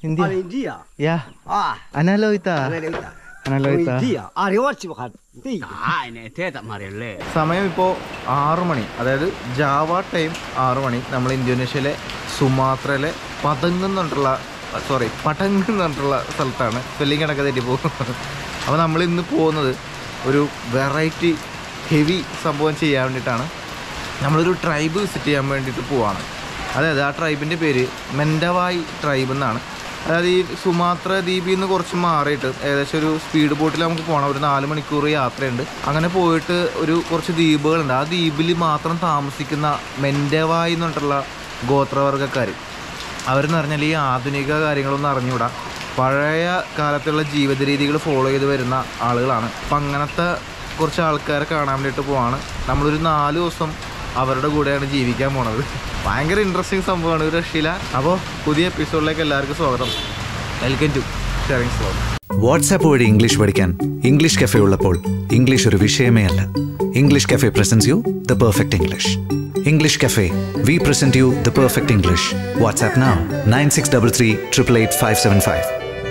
India. Ah, India. Ya, Ah, Analoita. Amerika. Analoita. India. Ah, rewatch makan. Ti. Ah, ini teh tak mari le. സമയം ഇപ്പോൾ ആറ് മണി അതായത് Java time ആറ് മണി നമ്മൾ ഇന്തോനേഷ്യയിലെ സുമാത്രയിലെ പതങ് എന്ന് പറഞ്ഞിട്ടുള്ള സോറി പടങ് എന്ന് പറഞ്ഞിട്ടുള്ള സ്ഥലത്താണ് സ്പെല്ലിംഗ് കണക്കെ തെറ്റി പോകും അപ്പോൾ നമ്മൾ ഇന്ന് പോകുന്നത് ഒരു വെറൈറ്റി ഹെവി സംഭവം ചെയ്യാൻ വേണ്ടിയിട്ടാണ് നമ്മളൊരു ട്രൈബ് വിസിറ്റ് ചെയ്യാൻ വേണ്ടിയിട്ട് പോവാണ് അതായത് ആ ട്രൈബിൻ്റെ പേര് മെൻഡവായ് ട്രൈബ് എന്നാണ് അതായത് ഈ സുമാത്ര ദ്വീപിൽ നിന്ന് കുറച്ച് മാറിയിട്ട് ഏകദേശം ഒരു സ്പീഡ് ബോട്ടിൽ നമുക്ക് പോകണം ഒരു നാല് മണിക്കൂർ യാത്രയുണ്ട് അങ്ങനെ പോയിട്ട് ഒരു കുറച്ച് ദ്വീപുകളുണ്ട് ആ ദ്വീപിൽ മാത്രം താമസിക്കുന്ന മെൻഡവായ് എന്ന് പറഞ്ഞിട്ടുള്ള ഗോത്രവർഗ്ഗക്കാർ അവരെന്ന് പറഞ്ഞാൽ ഈ ആധുനിക കാര്യങ്ങളൊന്നും അറിഞ്ഞുകൂടാ പഴയ കാലത്തുള്ള ജീവിത രീതികൾ ഫോളോ ചെയ്ത് വരുന്ന ആളുകളാണ് അപ്പം അങ്ങനത്തെ കുറച്ച് ആൾക്കാരെ കാണാൻ വേണ്ടിയിട്ട് പോവാണ് നമ്മളൊരു നാല് ദിവസം അവരുടെ കൂടെയാണ് ജീവിക്കാൻ പോണത് ഭയങ്കര ഇൻട്രസ്റ്റിംഗ് സംഭവമാണ് ഒരു രക്ഷയില്ല അപ്പോൾ പുതിയ എപ്പിസോഡിലേക്ക് എല്ലാവർക്കും സ്വാഗതം welcome to sharing slow WhatsApp വഴി ഇംഗ്ലീഷ് പഠിക്കാൻ ഇംഗ്ലീഷ് കഫേ ഉള്ളപ്പോൾ ഇംഗ്ലീഷ് ഒരു വിഷയമേ അല്ല English cafe presents you the perfect English English cafe we present you the perfect English WhatsApp now nine six double three triple eight five seven five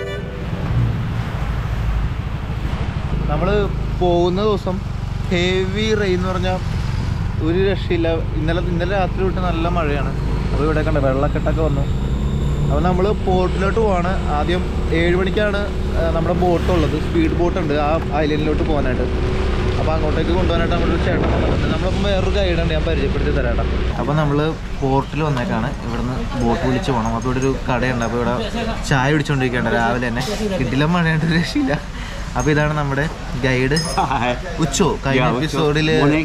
നമ്മൾ പോകുന്ന ദിവസം heavy rain എന്ന് പറഞ്ഞാൽ ഒരു രക്ഷയില്ല ഇന്നലെ ഇന്നലെ രാത്രി തൊട്ട് നല്ല മഴയാണ് അപ്പോൾ ഇവിടെ കണ്ട വെള്ളക്കെട്ടൊക്കെ വന്നു അപ്പോൾ നമ്മൾ പോർട്ടിലോട്ട് പോവാണ് ആദ്യം ഏഴ് മണിക്കാണ് ആ, നമ്മുടെ ബോട്ട് ഉള്ളത് സ്പീഡ് ബോട്ട് ഉണ്ട് ആ ഐലൻഡിലോട്ട് പോകാനായിട്ട് അപ്പോൾ അങ്ങോട്ടേക്ക് കൊണ്ടുപോകാനായിട്ട് നമ്മുടെ ഒരു ചേട്ടൻ വന്നിട്ടുണ്ട് നമ്മളിപ്പം വേറൊരു ഗൈഡുണ്ട് ഞാൻ പരിചയപ്പെടുത്തി തരാം അപ്പോൾ നമ്മൾ പോർട്ടിൽ വന്നേക്കാണ് ഇവിടുന്ന് ബോട്ട് വിളിച്ച് പോകണം അപ്പോൾ ഇവിടെ ഒരു കടയുണ്ട് അപ്പോൾ ഇവിടെ ചായ കുടിച്ചുകൊണ്ടിരിക്കുകയാണ് രാവിലെ തന്നെ കിട്ടില്ല മഴയായിട്ട് ഒരു രക്ഷയില്ല അപ്പോൾ ഇതാണ് നമ്മുടെ ഗൈഡ് ഉച്ചോ കഴിഞ്ഞ Yeah, Ucho. എപ്പിസോഡിൽ Morning.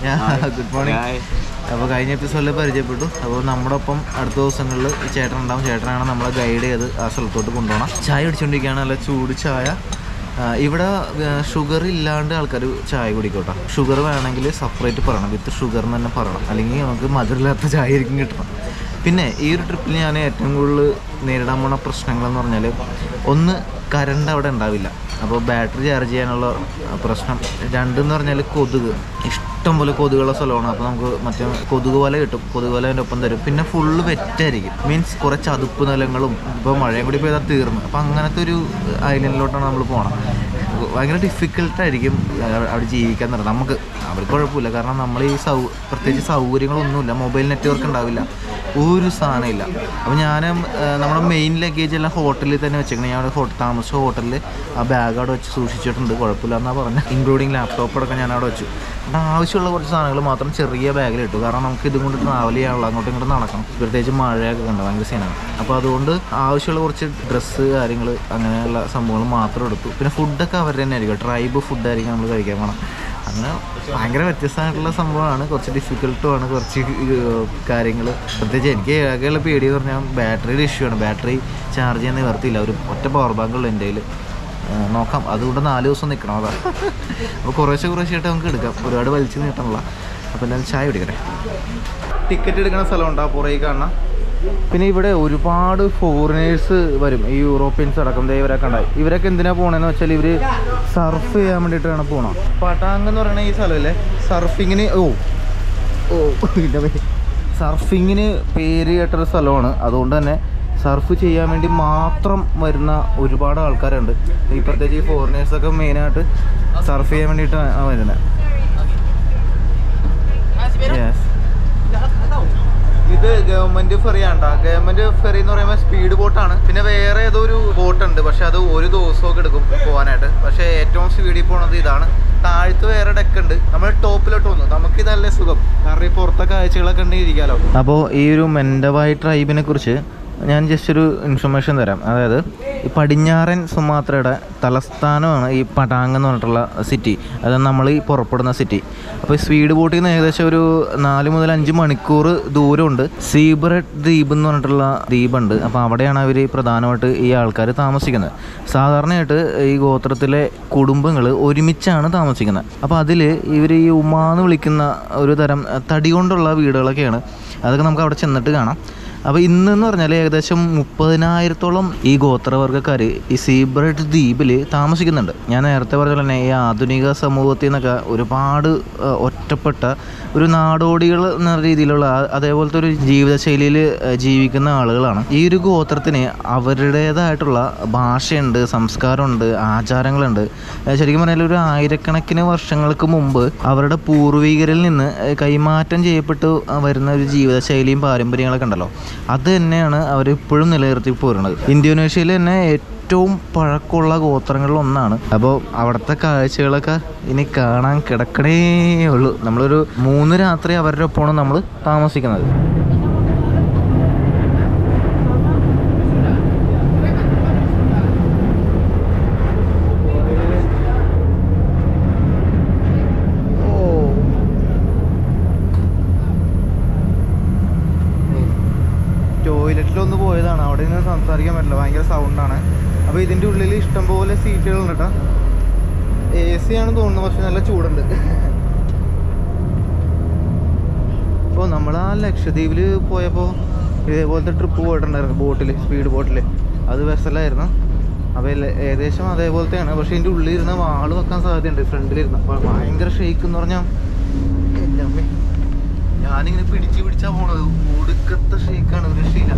Good morning Hi. അപ്പോൾ കഴിഞ്ഞ എപ്പിസോഡിൽ പരിചയപ്പെട്ടു അപ്പോൾ നമ്മുടെ ഒപ്പം അടുത്ത ദിവസങ്ങളിൽ ഈ ചേട്ടൻ ഉണ്ടാവും ചേട്ടനാണ് നമ്മളെ ഗൈഡ് ചെയ്ത് ആ സ്ഥലത്തോട്ട് കൊണ്ടുപോകണം ചായ കുടിച്ചുകൊണ്ടിരിക്കുകയാണ് നല്ല ചൂട് ചായ ആ, ഇവിടെ ഷുഗർ ഇല്ലാണ്ട് ആൾക്കാർ ചായ കുടിക്കോട്ടെ ഷുഗർ വേണമെങ്കിൽ സെപ്പറേറ്റ് പറയണം വിത്ത് ഷുഗർ എന്ന് തന്നെ പറയണം അല്ലെങ്കിൽ നമുക്ക് മധുരമില്ലാത്ത ചായ ആയിരിക്കും കിട്ടണം പിന്നെ ഈ ഒരു ട്രിപ്പിൽ ഞാൻ ഏറ്റവും കൂടുതൽ നേരിടാൻ പോണ പ്രശ്നങ്ങളെന്ന് പറഞ്ഞാൽ ഒന്ന് കറണ്ട് അവിടെ ഉണ്ടാവില്ല അപ്പോൾ ബാറ്ററി ചാർജ് ചെയ്യാനുള്ള ആ, പ്രശ്നം രണ്ടെന്ന് പറഞ്ഞാൽ കൊതുക് ഇഷ്ടം പോലെ കൊതുകുള്ള സ്ഥലമാണ് അപ്പോൾ നമുക്ക് മറ്റേ കൊതുക് വല കിട്ടും കൊതുക് വല അതിൻ്റെ ഒപ്പം തരും പിന്നെ ഫുള്ള് വെറ്റായിരിക്കും മീൻസ് കുറേ ചതുപ്പ് നിലങ്ങളും ഇപ്പോൾ മഴയും കൂടി പെയ്താൽ തീർന്നു അപ്പോൾ അങ്ങനത്തെ ഒരു ഐലൻഡിലോട്ടാണ് നമ്മൾ പോകണം ഭയങ്കര ഡിഫിക്കൽട്ടായിരിക്കും അവിടെ ജീവിക്കാൻ തുടങ്ങും നമുക്ക് അവർക്ക് കുഴപ്പമില്ല കാരണം നമ്മൾ ഈ സൗ പ്രത്യേകിച്ച് സൗകര്യങ്ങളൊന്നുമില്ല മൊബൈൽ നെറ്റ്വർക്ക് ഉണ്ടാവില്ല ഒരു സാധനമില്ല അപ്പോൾ ഞാൻ നമ്മുടെ മെയിൻ ലഗേജ് എല്ലാം ഹോട്ടലിൽ തന്നെ വെച്ചേക്കണം ഞാൻ അവിടെ ഹോട്ടൽ താമസിച്ച ഹോട്ടലിൽ ആ ബാഗ് അവിടെ വെച്ച് സൂക്ഷിച്ചിട്ടുണ്ട് കുഴപ്പമില്ല എന്നാണ് പറഞ്ഞത് ഇൻക്ലൂഡിങ് ലാപ്ടോപ്പ് അടക്കം ഞാൻ അവിടെ വെച്ചു അവിടെ ആവശ്യമുള്ള കുറച്ച് സാധനങ്ങൾ മാത്രം ചെറിയ ബാഗിൽ ഇട്ടു കാരണം നമുക്ക് ഇതും കൊണ്ട് ട്രാവൽ ചെയ്യാനുള്ള അങ്ങോട്ടും ഇങ്ങോട്ടും നടക്കണം പ്രത്യേകിച്ച് മഴയൊക്കെ കണ്ട് ഭയങ്കര സീനാണ് അപ്പോൾ അതുകൊണ്ട് ആവശ്യമുള്ള കുറച്ച് ഡ്രസ്സ് കാര്യങ്ങൾ അങ്ങനെയുള്ള സംഭവങ്ങൾ മാത്രം എടുത്തു പിന്നെ ഫുഡൊക്കെ അവരുടെ തന്നെ ആയിരിക്കും ട്രൈബ് ഫുഡായിരിക്കും നമ്മൾ കഴിക്കാൻ പോകണം അങ്ങനെ ഭയങ്കര വ്യത്യസ്തമായിട്ടുള്ള സംഭവമാണ് കുറച്ച് ഡിഫിക്കൽട്ടുമാണ് കുറച്ച് കാര്യങ്ങൾ പ്രത്യേകിച്ച് എനിക്ക് ആകെയുള്ള പേടി എന്ന് പറഞ്ഞാൽ ബാറ്ററിയുടെ ഇഷ്യൂ ആണ് ബാറ്ററി ചാർജ് ചെയ്യാൻ നിവർത്തിയില്ല ഒരു ഒറ്റ പവർ ബാങ്ക് ഉള്ളൂ എൻ്റെ കയ്യിൽ നോക്കാം അതുകൊണ്ട് നാല് ദിവസം നിൽക്കണം അതാ അപ്പോൾ കുറേശ്ശെ കുറേശ്ശായിട്ട് നമുക്ക് എടുക്കാം ഒരുപാട് വലിച്ചു നീട്ടണല്ല അപ്പോൾ എന്തായാലും ചായ കുടിക്കട്ടെ ടിക്കറ്റ് എടുക്കുന്ന സ്ഥലമുണ്ട് ആ പുറകെ കാണാം പിന്നെ ഇവിടെ ഒരുപാട് ഫോറിനേഴ്സ് വരും ഈ യൂറോപ്യൻസ് അടക്കം ദേ ഇവരൊക്കെ ഉണ്ടായി ഇവരൊക്കെ എന്തിനാ പോണേന്ന് വെച്ചാൽ ഇവര് സർഫ് ചെയ്യാൻ വേണ്ടിയിട്ടാണ് പോണം പട്ടാങ് എന്ന് പറയുന്ന ഈ സ്ഥലമല്ലേ സർഫിങ്ങിന് ഓ ഓ ഇല്ല വേ. സർഫിങ്ങിന് പേര് കേട്ടൊരു സ്ഥലമാണ് അതുകൊണ്ട് തന്നെ സർഫ് ചെയ്യാൻ വേണ്ടി മാത്രം വരുന്ന ഒരുപാട് ആൾക്കാരുണ്ട് ഈ പ്രത്യേകിച്ച് ഈ ഫോറിനേഴ്സൊക്കെ മെയിനായിട്ട് സർഫ് ചെയ്യാൻ വേണ്ടിയിട്ടാണ് വരുന്നത് യെസ് ഇത് ഗവൺമെന്റ് ഫെറി ആണ്ടാ ഗവൺമെന്റ് ഫെറി എന്ന് പറയുമ്പോൾ സ്പീഡ് ബോട്ടാണ് പിന്നെ വേറെ ഏതോ ഒരു ബോട്ട് ഉണ്ട് പക്ഷെ അത് ഒരു ദിവസമൊക്കെ എടുക്കും പോകാനായിട്ട് പക്ഷെ ഏറ്റവും സ്പീഡിൽ പോണത് ഇതാണ് താഴത്ത് വേറെ ഡെക്ക് ഉണ്ട് നമ്മൾ ടോപ്പിലോട്ട് വന്നു നമുക്ക് ഇതല്ലേ സുഖം കാരണം ഈ പുറത്തെ കാഴ്ചകളൊക്കെ ഉണ്ടെങ്കിരിക്കാലോ അപ്പോൾ ഈ ഒരു മെൻഡവായി ട്രൈബിനെ കുറിച്ച് ഞാൻ ജസ്റ്റ് ഒരു ഇൻഫർമേഷൻ തരാം അതായത് ഈ പടിഞ്ഞാറൻ സുമാത്രയുടെ തലസ്ഥാനമാണ് ഈ പടാങ് എന്ന് പറഞ്ഞിട്ടുള്ള സിറ്റി അതായത് നമ്മൾ ഈ പുറപ്പെടുന്ന സിറ്റി അപ്പോൾ ഈ സ്പീഡ് ബോട്ടിൽ നിന്ന് ഏകദേശം ഒരു നാല് മുതൽ അഞ്ച് മണിക്കൂർ ദൂരമുണ്ട് സീബ്രഡ് ദ്വീപ് എന്ന് പറഞ്ഞിട്ടുള്ള ദ്വീപുണ്ട് അപ്പോൾ അവിടെയാണ് അവർ പ്രധാനമായിട്ട് ഈ ആൾക്കാർ താമസിക്കുന്നത് സാധാരണയായിട്ട് ഈ ഗോത്രത്തിലെ കുടുംബങ്ങൾ ഒരുമിച്ചാണ് താമസിക്കുന്നത് അപ്പോൾ അതിൽ ഇവർ ഈ ഉമാന്ന് വിളിക്കുന്ന ഒരു തരം തടി കൊണ്ടുള്ള വീടുകളൊക്കെയാണ് അതൊക്കെ നമുക്ക് അവിടെ ചെന്നിട്ട് കാണാം അപ്പോൾ ഇന്നെന്ന് പറഞ്ഞാൽ ഏകദേശം മുപ്പതിനായിരത്തോളം ഈ ഗോത്രവർഗ്ഗക്കാർ ഈ സീബ്രൈറ്റ് ദ്വീപിൽ താമസിക്കുന്നുണ്ട് ഞാൻ നേരത്തെ പറഞ്ഞ പോലെ തന്നെ ഈ ആധുനിക സമൂഹത്തിൽ നിന്നൊക്കെ ഒരുപാട് ആ, ഒറ്റപ്പെട്ട ഒരു നാടോടികൾ എന്ന രീതിയിലുള്ള ആ- അതേപോലത്തെ ഒരു ജീവിതശൈലിയിൽ ജീവിക്കുന്ന ആളുകളാണ് ഈ ഒരു ഗോത്രത്തിന് അവരുടേതായിട്ടുള്ള ഭാഷയുണ്ട് സംസ്കാരമുണ്ട് ആചാരങ്ങളുണ്ട് ഏ, ശരിക്കും പറഞ്ഞാൽ ഒരു ആയിരക്കണക്കിന് വർഷങ്ങൾക്ക് മുമ്പ് അവരുടെ പൂർവികരിൽ നിന്ന് ഏ, കൈമാറ്റം ചെയ്യപ്പെട്ടു വരുന്ന ഒരു ജീവിതശൈലിയും പാരമ്പര്യങ്ങളൊക്കെ ഉണ്ടല്ലോ അത് തന്നെയാണ് അവർ ഇപ്പോഴും നിലനിർത്തി പോരുന്നത് ഇന്തോനേഷ്യയിൽ തന്നെ ഏറ്റവും പഴക്കമുള്ള ഗോത്രങ്ങളിൽ ഒന്നാണ് അപ്പോൾ അവിടുത്തെ കാഴ്ചകളൊക്കെ ഇനി കാണാൻ കിടക്കണേ ഉള്ളൂ നമ്മളൊരു മൂന്ന് രാത്രി അവരുടെ ഒപ്പമാണ് നമ്മൾ താമസിക്കുന്നത് ടോയ്ലറ്റിലൊന്ന് പോയതാണ് അവിടെ നിന്ന് സംസാരിക്കാൻ പറ്റില്ല ഭയങ്കര സൗണ്ടാണ് അപ്പോൾ ഇതിൻ്റെ ഉള്ളിൽ ഇഷ്ടംപോലെ സീറ്റുകളുണ്ട് കേട്ടോ എ സി ആണ് തോന്നുന്നത് പക്ഷെ നല്ല ചൂടുണ്ട് ഇപ്പോൾ നമ്മൾ ആ ലക്ഷദ്വീപിൽ പോയപ്പോൾ ഇതേപോലത്തെ ട്രിപ്പ് പോയിട്ടുണ്ടായിരുന്നു ബോട്ടിൽ സ്പീഡ് ബോട്ടിൽ അത് വെസലായിരുന്നു അപ്പോൾ എല്ലാ- ഏകദേശം അതേപോലത്തെയാണ് പക്ഷേ ഇതിൻ്റെ ഉള്ളിൽ ഇരുന്ന വാള് വെക്കാൻ സാധ്യതയുണ്ട് ഫ്രണ്ടിലിരുന്ന അപ്പോൾ ഭയങ്കര ഷെയ്ക്ക് എന്ന് പറഞ്ഞാൽ എൻ്റെ അമ്മേ ഞാനിങ്ങനെ പിടിച്ച് പിടിച്ചാ പോണത് ഒടുക്കത്തെ ഷെയ്ക്കാണ് ഒരു രക്ഷയില്ല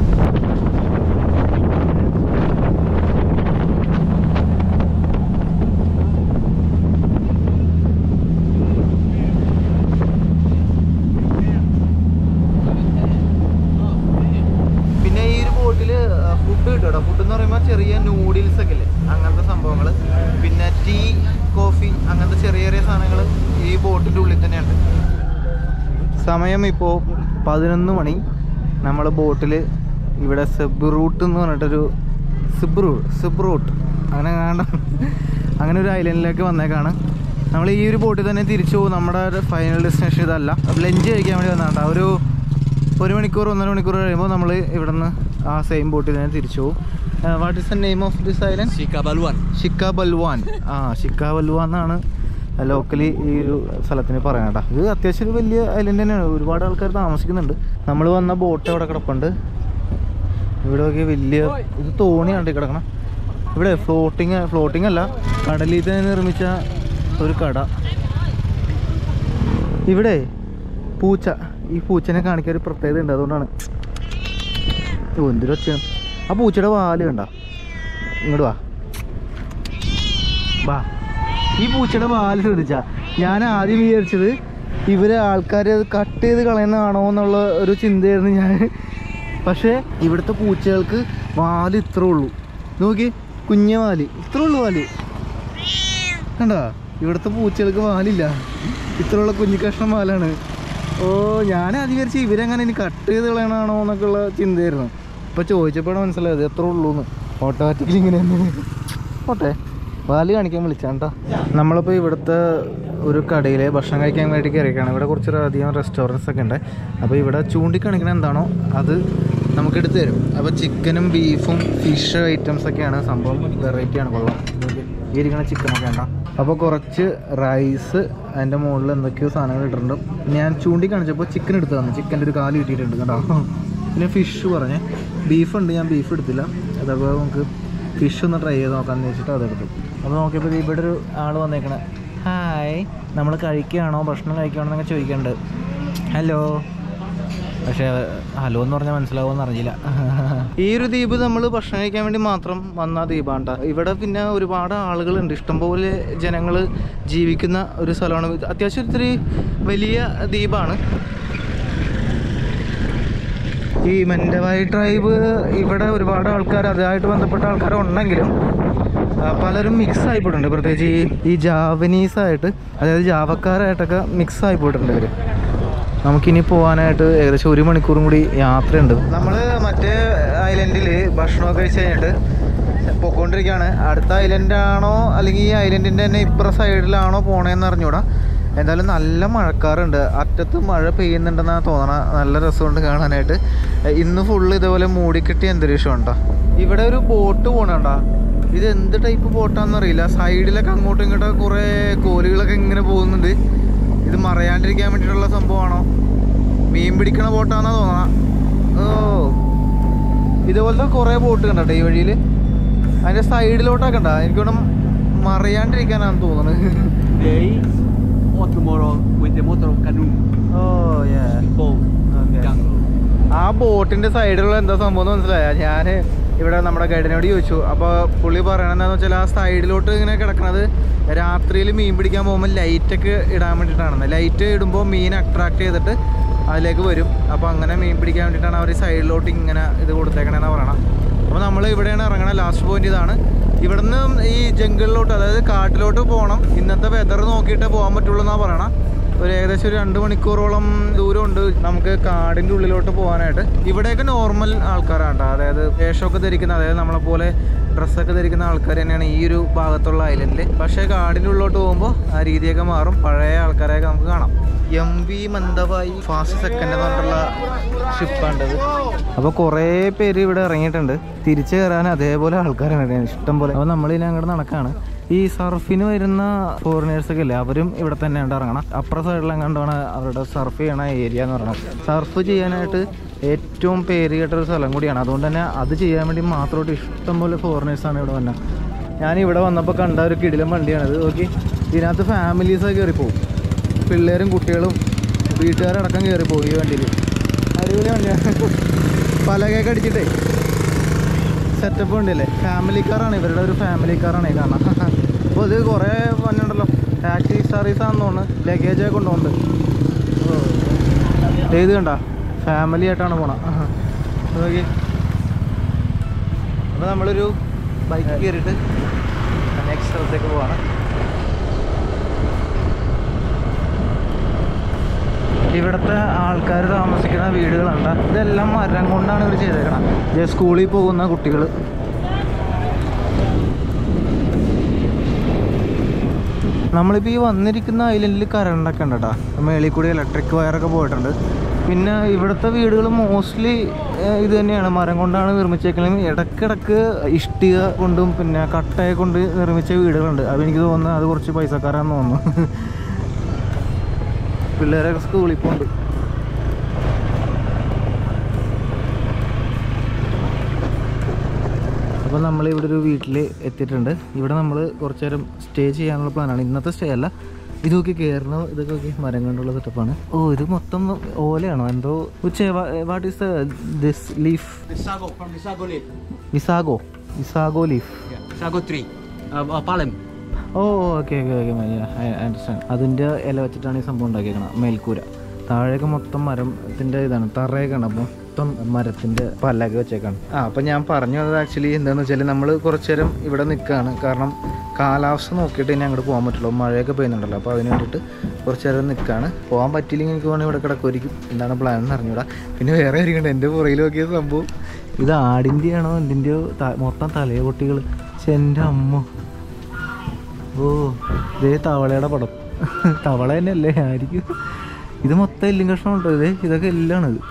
പിന്നെ ഈ ഒരു ബോട്ടിൽ ഫുഡ് കിട്ടും കേട്ടോ ഫുഡ് എന്ന് പറയുമ്പോൾ ചെറിയ നൂഡിൽസ് ഒക്കെ ഇല്ലേ അങ്ങനത്തെ സംഭവങ്ങൾ പിന്നെ ടീ കോഫി അങ്ങനത്തെ ചെറിയ ചെറിയ സാധനങ്ങൾ ഈ ബോട്ടിൻ്റെ ഉള്ളിൽ തന്നെയുണ്ട് സമയം ഇപ്പോൾ പതിനൊന്ന് മണി നമ്മൾ ബോട്ടിൽ ഇവിടെ സെബ് റൂട്ട് എന്ന് പറഞ്ഞിട്ടൊരു സിബ്രൂ സിബ്രൂട്ട് അങ്ങനെ കാണാൻ അങ്ങനെ ഒരു ഐലൻഡിലേക്ക് വന്നേക്കാണ് നമ്മൾ ഈ ഒരു ബോട്ടിൽ തന്നെ തിരിച്ചു പോകും നമ്മുടെ ഫൈനൽ ഡെസ്റ്റിനേഷൻ ഇതല്ല ലഞ്ച് കഴിക്കാൻ വേണ്ടി വന്നതാ ഒരു ഒരു മണിക്കൂർ ഒന്നര മണിക്കൂർ കഴിയുമ്പോൾ നമ്മൾ ഇവിടെ നിന്ന് ആ സെയിം ബോട്ടിൽ തന്നെ തിരിച്ചു പോകും what is the name of this island Sikabaluan. Sikabaluan ആ ഷിക്ക ബൽവാൻ എന്നാണ് ലോക്കലി ഈ ഒരു സ്ഥലത്തിന് പറയാം കേട്ടോ ഇത് അത്യാവശ്യം ഒരു വലിയ ഐലൻഡ് തന്നെയാണ് ഒരുപാട് ആൾക്കാർ താമസിക്കുന്നുണ്ട് നമ്മൾ വന്ന ബോട്ട് അവിടെ കിടപ്പുണ്ട് ഇവിടെ ഒക്കെ വലിയ ഇത് തോണിയാണ് കിടക്കണം ഇവിടെ ഫ്ലോട്ടിങ് ഫ്ലോട്ടിംഗ് അല്ല കടലിൽ തന്നെ നിർമ്മിച്ച ഒരു കട ഇവിടെ പൂച്ച ഈ പൂച്ചനെ കാണിക്കാൻ ഒരു പ്രത്യേകത ഉണ്ട് അതുകൊണ്ടാണ് ഓ, എന്തൊരു ഒച്ചയാണ് ആ പൂച്ചയുടെ വാല് കണ്ട ഇങ്ങോട്ട് വാ വാ ഈ പൂച്ചയുടെ വാല് ശ്രദ്ധിച്ച ഞാൻ ആദ്യം വിചാരിച്ചത് ഇവരെ ആൾക്കാർ അത് കട്ട് ചെയ്ത് കളയുന്നതാണോ എന്നുള്ള ഒരു ചിന്തയായിരുന്നു ഞാൻ പക്ഷേ ഇവിടുത്തെ പൂച്ചകൾക്ക് വാല് ഇത്രേ ഉള്ളൂ നോക്കി കുഞ്ഞ വാല് ഇത്രേ ഉള്ളൂ വാല് കണ്ടാ ഇവിടുത്തെ പൂച്ചകൾക്ക് വാലില്ല ഇത്രയുള്ള കുഞ്ഞു കഷ്ണം വാലാണ് ഓ ഞാൻ ആദ്യം വിചാരിച്ചു ഇവരെങ്ങനെ ഇനി കട്ട് ചെയ്ത് കളയണാണോ എന്നൊക്കെ ഉള്ള ചിന്തയായിരുന്നു ഇപ്പൊ ചോദിച്ചപ്പോഴാണ് മനസ്സിലായത് എത്ര ഉള്ളൂ എന്ന് ഓട്ടോമാറ്റിക്കലി ഇങ്ങനെ തന്നെ ഓട്ടെ വാല് കാണിക്കാൻ വിളിച്ചാണ്ടാ നമ്മളിപ്പോൾ ഇവിടുത്തെ ഒരു കടയിൽ ഭക്ഷണം കഴിക്കാൻ വേണ്ടി കയറിയൊക്കെയാണ് ഇവിടെ കുറച്ചധികം റെസ്റ്റോറൻറ്റ്സ് ഒക്കെ ഉണ്ട് അപ്പോൾ ഇവിടെ ചൂണ്ടിക്കാണിക്കണ എന്താണോ അത് നമുക്ക് എടുത്തു തരും അപ്പോൾ ചിക്കനും ബീഫും ഫിഷ് ഐറ്റംസ് ഒക്കെയാണ് സംഭവം വെറൈറ്റിയാണ് കൊള്ളാം ഇതൊക്കെ ഈ ഇരിക്കണ ചിക്കനൊക്കെ ഉണ്ടോ അപ്പോൾ കുറച്ച് റൈസ് അതിൻ്റെ മുകളിൽ എന്തൊക്കെയോ സാധനങ്ങൾ ഇട്ടിട്ടുണ്ട് ഞാൻ ചൂണ്ടിക്കാണിച്ചപ്പോൾ ചിക്കൻ എടുത്ത് തന്നു ചിക്കൻ്റെ ഒരു കാല് കിട്ടിയിട്ടുണ്ട് കേട്ടോ പിന്നെ ഫിഷ് പറഞ്ഞേ ബീഫ് ഉണ്ട് ഞാൻ ബീഫ് എടുത്തില്ല അതപ്പോൾ നമുക്ക് ഫിഷ് ഒന്ന് ട്രൈ ചെയ്ത് നോക്കാമെന്ന് വെച്ചിട്ട് അതെടുത്തു അപ്പോൾ നോക്കിയപ്പോൾ ഇവിടെ ഒരു ആൾ വന്നേക്കണേ ഹായ് നമ്മൾ കഴിക്കുകയാണോ ഭക്ഷണം കഴിക്കുകയാണോ എന്നൊക്കെ ചോദിക്കുന്നുണ്ട് ഹലോ പക്ഷേ ഹലോ എന്ന് പറഞ്ഞാൽ മനസ്സിലാവുമെന്ന് അറിഞ്ഞില്ല ഈ ഒരു ദ്വീപ് നമ്മൾ ഭക്ഷണം കഴിക്കാൻ വേണ്ടി മാത്രം വന്ന ദ്വീപാണ്ട ഇവിടെ പിന്നെ ഒരുപാട് ആളുകളുണ്ട് ഇഷ്ടംപോലെ ജനങ്ങൾ ജീവിക്കുന്ന ഒരു സ്ഥലമാണ് ഇത് അത്യാവശ്യം ഇത്തിരി വലിയ ദ്വീപാണ് ഈ മെൻഡവായി ട്രൈബ് ഇവിടെ ഒരുപാട് ആൾക്കാർ അതുമായിട്ട് ബന്ധപ്പെട്ട ആൾക്കാർ ഉണ്ടെങ്കിലും ആ, പലരും മിക്സ് ആയിപ്പോയിട്ടുണ്ട് പ്രത്യേകിച്ച് ഈ ഈ ജാവനീസ് ആയിട്ട് അതായത് ജാവക്കാരായിട്ടൊക്കെ മിക്സ് ആയിപ്പോയിട്ടുണ്ട് ഇവർ നമുക്കിനി പോകാനായിട്ട് ഏകദേശം ഒരു മണിക്കൂറും കൂടി യാത്രയുണ്ട് നമ്മൾ മറ്റേ ഐലൻഡിൽ ഭക്ഷണമൊക്കെ കഴിച്ച് കഴിഞ്ഞിട്ട് പൊക്കോണ്ടിരിക്കുകയാണ് അടുത്ത ഐലൻഡാണോ അല്ലെങ്കിൽ ഈ ഐലൻഡിൻ്റെ തന്നെ ഇപ്പുറ സൈഡിലാണോ പോണേന്ന് അറിഞ്ഞൂടാ എന്തായാലും നല്ല മഴക്കാറുണ്ട് അറ്റത്ത് മഴ പെയ്യുന്നുണ്ടെന്നാണ് തോന്നണ നല്ല രസമുണ്ട് കാണാനായിട്ട് ഇന്ന് ഫുള്ള് ഇതേപോലെ മൂടിക്കെട്ടിയ അന്തരീക്ഷം ഉണ്ടോ ഇവിടെ ഒരു ബോട്ട് പോണണ്ട ഇത് എന്ത് ടൈപ്പ് ബോട്ടാണെന്ന് അറിയില്ല സൈഡിലൊക്കെ അങ്ങോട്ടും ഇങ്ങോട്ടും കുറേ കോലുകളൊക്കെ ഇങ്ങനെ പോകുന്നുണ്ട് ഇത് മറയാണ്ടിരിക്കാൻ വേണ്ടിയിട്ടുള്ള സംഭവമാണോ മീൻ പിടിക്കണ ബോട്ടാണെന്നാ തോന്നണ ഓ ഇതുപോലത്തെ കുറേ ബോട്ട് കണ്ടോ ഈ വഴിയിൽ അതിൻ്റെ സൈഡിലോട്ടൊക്കെ ഉണ്ടോ എനിക്കൊന്നും മറിയാണ്ടിരിക്കാനാണ് തോന്നുന്നത് Today or tomorrow with the motor canoe oh boat Okay. jungle. ആ ബോട്ടിന്റെ സൈഡിലുള്ള എന്താ സംഭവം എന്ന് മനസ്സിലായ ഞാൻ ഇവിടെ നമ്മുടെ ഗൈഡിനോട് ചോദിച്ചു അപ്പോൾ പുള്ളി പറയണത് എന്താണെന്ന് വെച്ചാൽ ആ സൈഡിലോട്ട് ഇങ്ങനെ കിടക്കണത് രാത്രിയിൽ മീൻ പിടിക്കാൻ പോകുമ്പോൾ ലൈറ്റൊക്കെ ഇടാൻ വേണ്ടിയിട്ടാണ് ലൈറ്റ് ഇടുമ്പോൾ മീൻ അട്രാക്ട് ചെയ്തിട്ട് അതിലേക്ക് വരും അപ്പോൾ അങ്ങനെ മീൻ പിടിക്കാൻ വേണ്ടിയിട്ടാണ് അവർ സൈഡിലോട്ട് ഇങ്ങനെ ഇത് കൊടുത്തേക്കണേന്നാണ് പറയണം അപ്പോൾ നമ്മൾ ഇവിടെയാണ് ഇറങ്ങണത് ലാസ്റ്റ് പോയിന്റ് ഇതാണ് ഇവിടുന്ന് ഈ ജംഗിളിലോട്ട് അതായത് കാട്ടിലോട്ട് പോകണം ഇന്നത്തെ വെതർ നോക്കിയിട്ടേ പോകാൻ പറ്റുള്ളൂ എന്നാണ് പറയണം ഒരു ഏകദേശം ഒരു രണ്ട് മണിക്കൂറോളം ദൂരമുണ്ട് നമുക്ക് കാടിൻ്റെ ഉള്ളിലോട്ട് പോകാനായിട്ട് ഇവിടെയൊക്കെ നോർമൽ ആൾക്കാരാണ് കേട്ടോ അതായത് വേഷമൊക്കെ ധരിക്കുന്ന അതായത് നമ്മളെ പോലെ ഡ്രസ്സൊക്കെ ധരിക്കുന്ന ആൾക്കാർ തന്നെയാണ് ഈ ഒരു ഭാഗത്തുള്ള ഐലൻഡിൽ പക്ഷേ കാടിൻ്റെ ഉള്ളിലോട്ട് പോകുമ്പോൾ ആ രീതിയൊക്കെ മാറും പഴയ ആൾക്കാരെയൊക്കെ നമുക്ക് കാണാം എം വി മന്ദബായി ഫാസ്റ്റ് സെക്കൻഡ് എന്ന് പറഞ്ഞിട്ടുള്ള ഷിപ്പാണ്ടത് അപ്പോൾ കുറേ പേര് ഇവിടെ ഇറങ്ങിയിട്ടുണ്ട് തിരിച്ചു കയറാൻ അതേപോലെ ആൾക്കാരാണ് ഇഷ്ടം പോലെ അപ്പോൾ നമ്മളിനി അങ്ങോട്ട് നടക്കാണ് ഈ സർഫിന് വരുന്ന ഫോറിനേഴ്സ് ഒക്കെ ഇല്ലേ അവരും ഇവിടെ തന്നെ ഉണ്ട് ഇറങ്ങണം അപ്പുറ സൈഡിലെങ്ങാണ്ടാണ് അവരുടെ സർഫ് ചെയ്യണ ഏരിയ എന്ന് പറയുന്നത് സർഫ് ചെയ്യാനായിട്ട് ഏറ്റവും പേര് കേട്ട ഒരു സ്ഥലം കൂടിയാണ് അതുകൊണ്ട് തന്നെ അത് ചെയ്യാൻ വേണ്ടി മാത്രമായിട്ട് ഇഷ്ടംപോലെ ഫോറിനേഴ്സാണ് ഇവിടെ വന്നത് ഞാൻ ഇവിടെ വന്നപ്പോൾ കണ്ട ഒരു കിടിലം വണ്ടിയാണിത് ഓക്കെ ഇതിനകത്ത് ഫാമിലീസൊക്കെ കയറി പോകും പിള്ളേരും കുട്ടികളും വീട്ടുകാരടക്കം കയറി പോകും ഈ വണ്ടിയിൽ അടിപൊളി വണ്ടിയാണ് പലകയൊക്കെ അടിച്ചിട്ടേ സെറ്റപ്പ് ഉണ്ടല്ലേ ഫാമിലി കാറാണ് ഇവരുടെ ഒരു ഫാമിലി കാറാണ് ഈ കാണാം അപ്പോൾ ഇത് കുറേ വന്നുണ്ടല്ലോ ടാക്സി സർവീസ് ആണെന്ന് തോന്നുന്നു ലഗേജ് ഒക്കെ കൊണ്ടുപോകുന്നുണ്ട് ഓ. ഇത് കണ്ട ഫാമിലി ആയിട്ടാണ് പോണ നോക്കി അപ്പോൾ നമ്മളൊരു ബൈക്ക് കയറിയിട്ട് നെക്സ്റ്റ് സ്ഥലത്തേക്ക് പോവാണ് ഇവിടുത്തെ ആൾക്കാർ താമസിക്കുന്ന വീടുകളുണ്ട് ഇതെല്ലാം മരം കൊണ്ടാണ് ഇവർ ചെയ്തേക്കണം ഇത് സ്കൂളിൽ പോകുന്ന കുട്ടികൾ നമ്മളിപ്പോൾ ഈ വന്നിരിക്കുന്ന ഐലൻഡിൽ കറണ്ടൊക്കെ ഉണ്ട് കേട്ടോ മേളിൽ കൂടി ഇലക്ട്രിക് വയറൊക്കെ പോയിട്ടുണ്ട് പിന്നെ ഇവിടുത്തെ വീടുകൾ മോസ്റ്റ്ലി ഇത് തന്നെയാണ് മരം കൊണ്ടാണ് നിർമ്മിച്ചേക്കുന്നത് ഇടയ്ക്കിടയ്ക്ക് ഇഷ്ടിക കൊണ്ടും പിന്നെ കട്ടയെ കൊണ്ട് നിർമ്മിച്ച വീടുകളുണ്ട് അപ്പോൾ എനിക്ക് തോന്നുന്നു അത് കുറച്ച് പൈസക്കാരാന്ന് തോന്നുന്നു പിള്ളേരൊക്കെ സ്കൂളിൽ പോകുന്നുണ്ട് അപ്പോൾ നമ്മൾ ഇവിടെ ഒരു വീട്ടിൽ എത്തിയിട്ടുണ്ട് ഇവിടെ നമ്മൾ കുറച്ച് നേരം സ്റ്റേ ചെയ്യാനുള്ള പ്ലാനാണ് ഇന്നത്തെ സ്റ്റേ അല്ല ഇതൊക്കെ കയറണ ഇതൊക്കെ നോക്കി മരം കൊണ്ടുള്ള സെറ്റപ്പാണ് ഓ ഇത് മൊത്തം ഓലയാണോ എന്തോ ഉച്ച what is this leaf The sago from the sago leaf. The sago the sago leaf Yeah. Sago tree. Uh, uh, palm. Oh okay okay okay understand അതിൻ്റെ ഇല വെച്ചിട്ടാണ് ഈ സംഭവം ഉണ്ടാക്കിയേക്കണം മേൽക്കൂര താഴേക്ക് മൊത്തം മരത്തിൻ്റെ ഇതാണ് തറയൊക്കെയാണ് അപ്പോൾ മൊത്തം മരത്തിൻ്റെ പല്ലൊക്കെ വെച്ചേക്കാണ് ആ അപ്പം ഞാൻ പറഞ്ഞു വന്നത് ആക്ച്വലി എന്താണെന്ന് വെച്ചാൽ നമ്മൾ കുറച്ച് നേരം ഇവിടെ നിൽക്കുകയാണ് കാരണം കാലാവസ്ഥ നോക്കിയിട്ട് ഇനി അങ്ങോട്ട് പോകാൻ പറ്റുള്ളൂ മഴയൊക്കെ പെയ്യുന്നുണ്ടല്ലോ അപ്പോൾ അതിന് വേണ്ടിയിട്ട് കുറച്ച് നേരം നിൽക്കുകയാണ് പോകാൻ പറ്റിയില്ലെങ്കിൽ എനിക്ക് വേണമെങ്കിൽ ഇവിടെ കിടക്കുമായിരിക്കും എന്താണ് പ്ലാൻ എന്ന് അറിഞ്ഞൂടാ പിന്നെ വേറെ ഇരിക്കണ്ട എൻ്റെ പുറയിൽ നോക്കിയ സംഭവം ഇത് ആടിൻ്റെയാണോ എന്തിൻ്റെയോ ത- മൊത്തം തലയെ പൊട്ടികൾ പക്ഷെ എൻ്റെ അമ്മ ഓ ഇതേ തവളയുടെ പടം തവള തന്നെയല്ലേ ആയിരിക്കും ഇത് മൊത്തം എല്ലും കഷ്ണം ഉണ്ടോ ഇത് ഇതൊക്കെ എല്ലാണ് ഇത്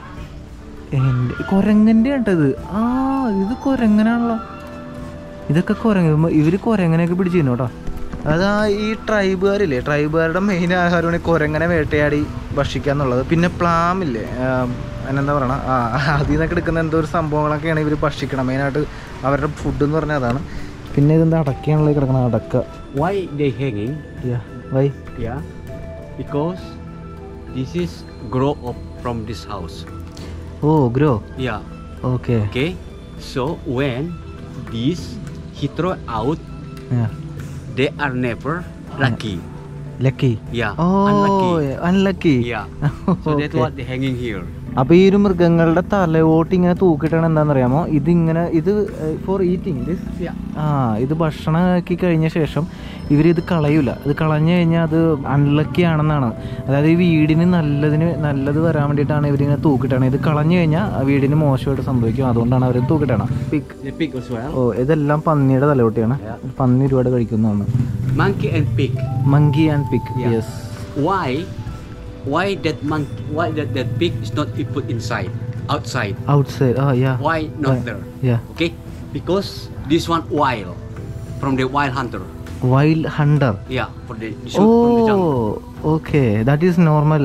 എൻ്റെ കുരങ്ങൻ്റെ ഇത് ആ ഇത് കുരങ്ങനാണല്ലോ ഇതൊക്കെ കുരങ്ങ ഇവർ കുരങ്ങനെയൊക്കെ പിടിച്ചു കേട്ടോ അതാ ഈ ട്രൈബുകാരില്ലേ ട്രൈബുകാരുടെ മെയിൻ ആഹാരമാണ് ഈ കുരങ്ങനെ വേട്ടയാടി ഭക്ഷിക്കുക എന്നുള്ളത് പിന്നെ പ്ലാം ഇല്ലേ ആം, അതിനെന്താ പറയണ ആ അതിൽ നിന്നൊക്കെ എടുക്കുന്ന എന്തോ ഒരു സംഭവങ്ങളൊക്കെയാണ് ഇവർ ഭക്ഷിക്കണം മെയിനായിട്ട് അവരുടെ ഫുഡ് എന്ന് പറഞ്ഞാൽ അതാണ് പിന്നെ ഇതെന്താ അടക്കയാണല്ലോ ഈ കിടക്കണ അടക്ക Why they hanging? Why Yeah. Because this is grow up from this house. Oh grow Yeah. Okay Okay. So when this he throw out, they are never lucky. Lucky Yeah. ഓ Unlucky. Unlucky Yeah. So that's Okay. what they hanging here. അപ്പൊ ഈ ഒരു മൃഗങ്ങളുടെ തലയോട്ട് ഇങ്ങനെ തൂക്കിട്ടാണ് എന്താണെന്നറിയാമോ ഇതിങ്ങനെ ഇത് for eating ഇത് Yeah. ആ ഇത് ഭക്ഷണമാക്കി കഴിഞ്ഞ ശേഷം ഇവരിത് കളയൂല ഇത് കളഞ്ഞു കഴിഞ്ഞാൽ അത് അൺലക്കി ആണെന്നാണ് അതായത് ഈ വീടിന് നല്ലതിന് നല്ലത് വരാൻ വേണ്ടിയിട്ടാണ് ഇവരിങ്ങനെ തൂക്കിട്ടാണ് ഇത് കളഞ്ഞു കഴിഞ്ഞാൽ ആ വീടിന് മോശമായിട്ട് സംഭവിക്കും അതുകൊണ്ടാണ് അവർ തൂക്കിട്ടാണ് pig The pig as well. ഓ ഇതെല്ലാം പന്നിയുടെ തലയോട്ടിയാണ് പന്നി ഒരുപാട് കഴിക്കുന്നതാണ് Monkey and pig. Monkey and pig Yeah. Yes Why? Why that monkey? Why that, that pig is not put inside? Outside? Outside ആ yeah Why not there? Yeah Okay, because this one wild from the wild hunter. Wild hunter Yeah, for the shoot from the jungle. Oh, okay. That is normal.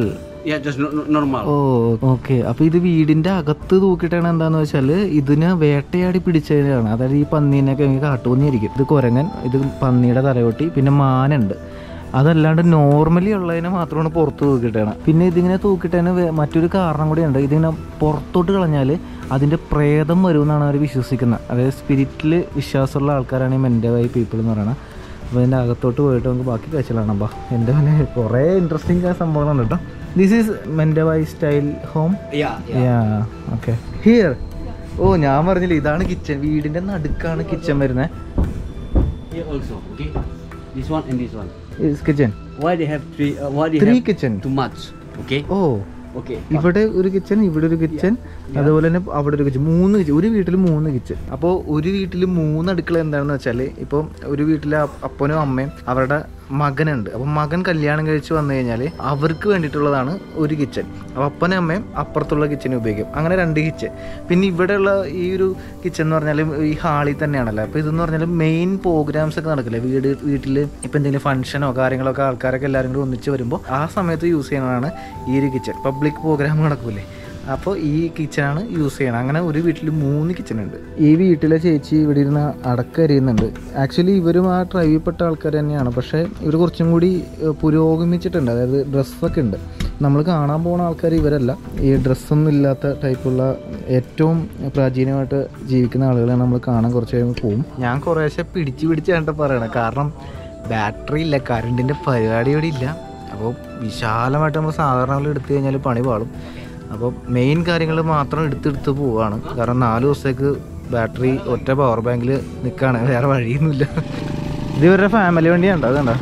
Yeah, just no, no- normal. ഓ okay അപ്പൊ ഇത് വീടിന്റെ അകത്ത് തൂക്കിയിട്ടാണ് എന്താന്ന് വെച്ചാല് ഇതിനെ വേട്ടയാടി പിടിച്ചതിനാണ് അതായത് ഈ പന്നീനൊക്കെ എനിക്ക് കാട്ടുപന്നിയായിരിക്കും ഇത് കുരങ്ങൻ ഇത് പന്നിയുടെ തലയൊട്ടി പിന്നെ മാനുണ്ട് അതല്ലാണ്ട് നോർമലി ഉള്ളതിനെ മാത്രമാണ് പുറത്ത് തൂക്കിയിട്ടാണ് പിന്നെ ഇതിങ്ങനെ തൂക്കിയിട്ടതിന് വേ- മറ്റൊരു കാരണം കൂടിയുണ്ട് ഇതിങ്ങനെ പുറത്തോട്ട് കളഞ്ഞാൽ അതിൻ്റെ പ്രേതം വരുമെന്നാണ് അവർ വിശ്വസിക്കുന്നത് അതായത് സ്പിരിറ്റിൽ വിശ്വാസമുള്ള ആൾക്കാരാണ് ഈ മെൻ്റവായി പീപ്പിൾ എന്ന് പറയുന്നത് അപ്പോൾ ഇതിൻ്റെ അകത്തോട്ട് പോയിട്ട് നമുക്ക് ബാക്കി കാഴ്ചകളാണ് അപ്പാ എൻ്റെ പിന്നെ കുറേ ഇൻട്രസ്റ്റിംഗ് സംഭവങ്ങളുണ്ട് കേട്ടോ this is Mentawai style home Yeah, yeah. Okay here ഓ ഞാൻ പറഞ്ഞില്ല ഇതാണ് കിച്ചൺ വീടിന്റെ നടുക്കാണ് കിച്ചൺ വരുന്നത് Here also, okay? This one and this one. Kitchen Why they have three? Uh, why they three have kitchen too much? Okay. ഓ Okay. ഇവിടെ ഒരു കിച്ചൺ ഇവിടെ ഒരു കിച്ചൺ അതുപോലെ തന്നെ അവിടെ ഒരു കിച്ചൺ മൂന്ന് കിച്ചൺ ഒരു വീട്ടിൽ മൂന്ന് കിച്ചൺ അപ്പോൾ ഒരു വീട്ടിൽ മൂന്ന് അടുക്കള എന്താണെന്ന് വെച്ചാൽ ഇപ്പോൾ ഒരു വീട്ടിലെ അപ്പ- അപ്പനും അമ്മയും അവരുടെ മകനുണ്ട് അപ്പം മകൻ കല്യാണം കഴിച്ച് വന്നു കഴിഞ്ഞാൽ അവർക്ക് വേണ്ടിയിട്ടുള്ളതാണ് ഒരു കിച്ചൺ അപ്പോൾ അപ്പനും അമ്മയും അപ്പുറത്തുള്ള കിച്ചൺ ഉപയോഗിക്കും അങ്ങനെ രണ്ട് കിച്ചൺ പിന്നെ ഇവിടെയുള്ള ഈ ഒരു കിച്ചൺ എന്ന് പറഞ്ഞാൽ ഈ ഹാളിൽ തന്നെയാണല്ലോ അപ്പോൾ ഇതെന്ന് പറഞ്ഞാൽ മെയിൻ പ്രോഗ്രാംസ് ഒക്കെ നടക്കില്ലേ വീട് വീട്ടിൽ ഇപ്പം എന്തെങ്കിലും ഫംഗ്ഷനോ കാര്യങ്ങളൊക്കെ ആൾക്കാരൊക്കെ എല്ലാവരും കൂടി ഒന്നിച്ച് വരുമ്പോൾ ആ സമയത്ത് യൂസ് ചെയ്യുന്നതാണ് ഈ ഒരു കിച്ചൺ പബ്ലിക് പ്രോഗ്രാം നടക്കൂലേ അപ്പോൾ ഈ കിച്ചണാണ് യൂസ് ചെയ്യണം അങ്ങനെ ഒരു വീട്ടിൽ മൂന്ന് കിച്ചൺ ഉണ്ട് ഈ വീട്ടിലെ ചേച്ചി ഇവിടെ ഇരുന്ന് അടക്കരിയുന്നുണ്ട് ആക്ച്വലി ഇവരും ആ ട്രൈവിൽപ്പെട്ട ആൾക്കാർ തന്നെയാണ് പക്ഷേ ഇവർ കുറച്ചും കൂടി ഏഹ്, പുരോഗമിച്ചിട്ടുണ്ട് അതായത് ഡ്രസ്സൊക്കെ ഉണ്ട് നമ്മൾ കാണാൻ പോകുന്ന ആൾക്കാർ ഇവരല്ല ഈ ഡ്രസ്സൊന്നും ഇല്ലാത്ത ടൈപ്പുള്ള ഏറ്റവും പ്രാചീനമായിട്ട് ജീവിക്കുന്ന ആളുകളെ നമ്മൾ കാണാൻ കുറച്ച് കഴിയുമ്പോൾ പോകും ഞാൻ കുറേശ്ശെ പിടിച്ച് പിടിച്ചാണ് പറയണത് കാരണം ബാറ്ററി ഇല്ല കറണ്ടിൻ്റെ പരിപാടി ഇവിടെ ഇല്ല അപ്പോൾ വിശാലമായിട്ട് നമ്മൾ സാധാരണ എടുത്തു കഴിഞ്ഞാൽ പണി പാളും അപ്പോൾ മെയിൻ കാര്യങ്ങൾ മാത്രം എടുത്തെടുത്ത് പോവാണ് കാരണം നാല് ദിവസത്തേക്ക് ബാറ്ററി ഒറ്റ പവർ ബാങ്കിൽ നിൽക്കുകയാണ് വേറെ വഴിയൊന്നുമില്ല ഇത് ഇവരുടെ ഫാമിലി വണ്ടിയാണ് അതുകൊണ്ടോ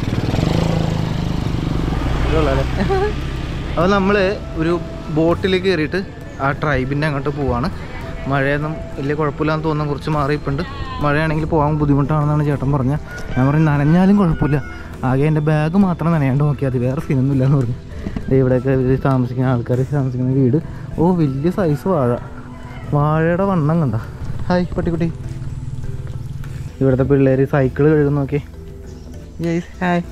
അപ്പോൾ നമ്മൾ ഒരു ബോട്ടിൽ കയറിയിട്ട് ആ ട്രൈബിൻ്റെ അങ്ങോട്ട് പോവാണ് മഴയൊന്നും വലിയ കുഴപ്പമില്ലാന്ന് തോന്നുന്നു കുറച്ച് മാറിയിപ്പുണ്ട് മഴയാണെങ്കിൽ പോകാൻ ബുദ്ധിമുട്ടാണെന്നാണ് ചേട്ടൻ പറഞ്ഞത് ഞാൻ പറഞ്ഞു നനഞ്ഞാലും കുഴപ്പമില്ല ആകെ എൻ്റെ ബാഗ് മാത്രം നനയാണ്ട് നോക്കിയാൽ മതി വേറെ സീനൊന്നുമില്ല എന്ന് പറഞ്ഞു ദേ ഇവിടെയൊക്കെ ഇവർ താമസിക്കുന്ന ആൾക്കാർ താമസിക്കുന്ന വീട് ഓ വലിയ സൈസ് വാഴ വാഴയുടെ വണ്ണം കണ്ട ഹായ് പട്ടിക്കുട്ടി ഇവിടുത്തെ പിള്ളേർ സൈക്കിൾ കഴുകുന്ന നോക്കി ഹായ്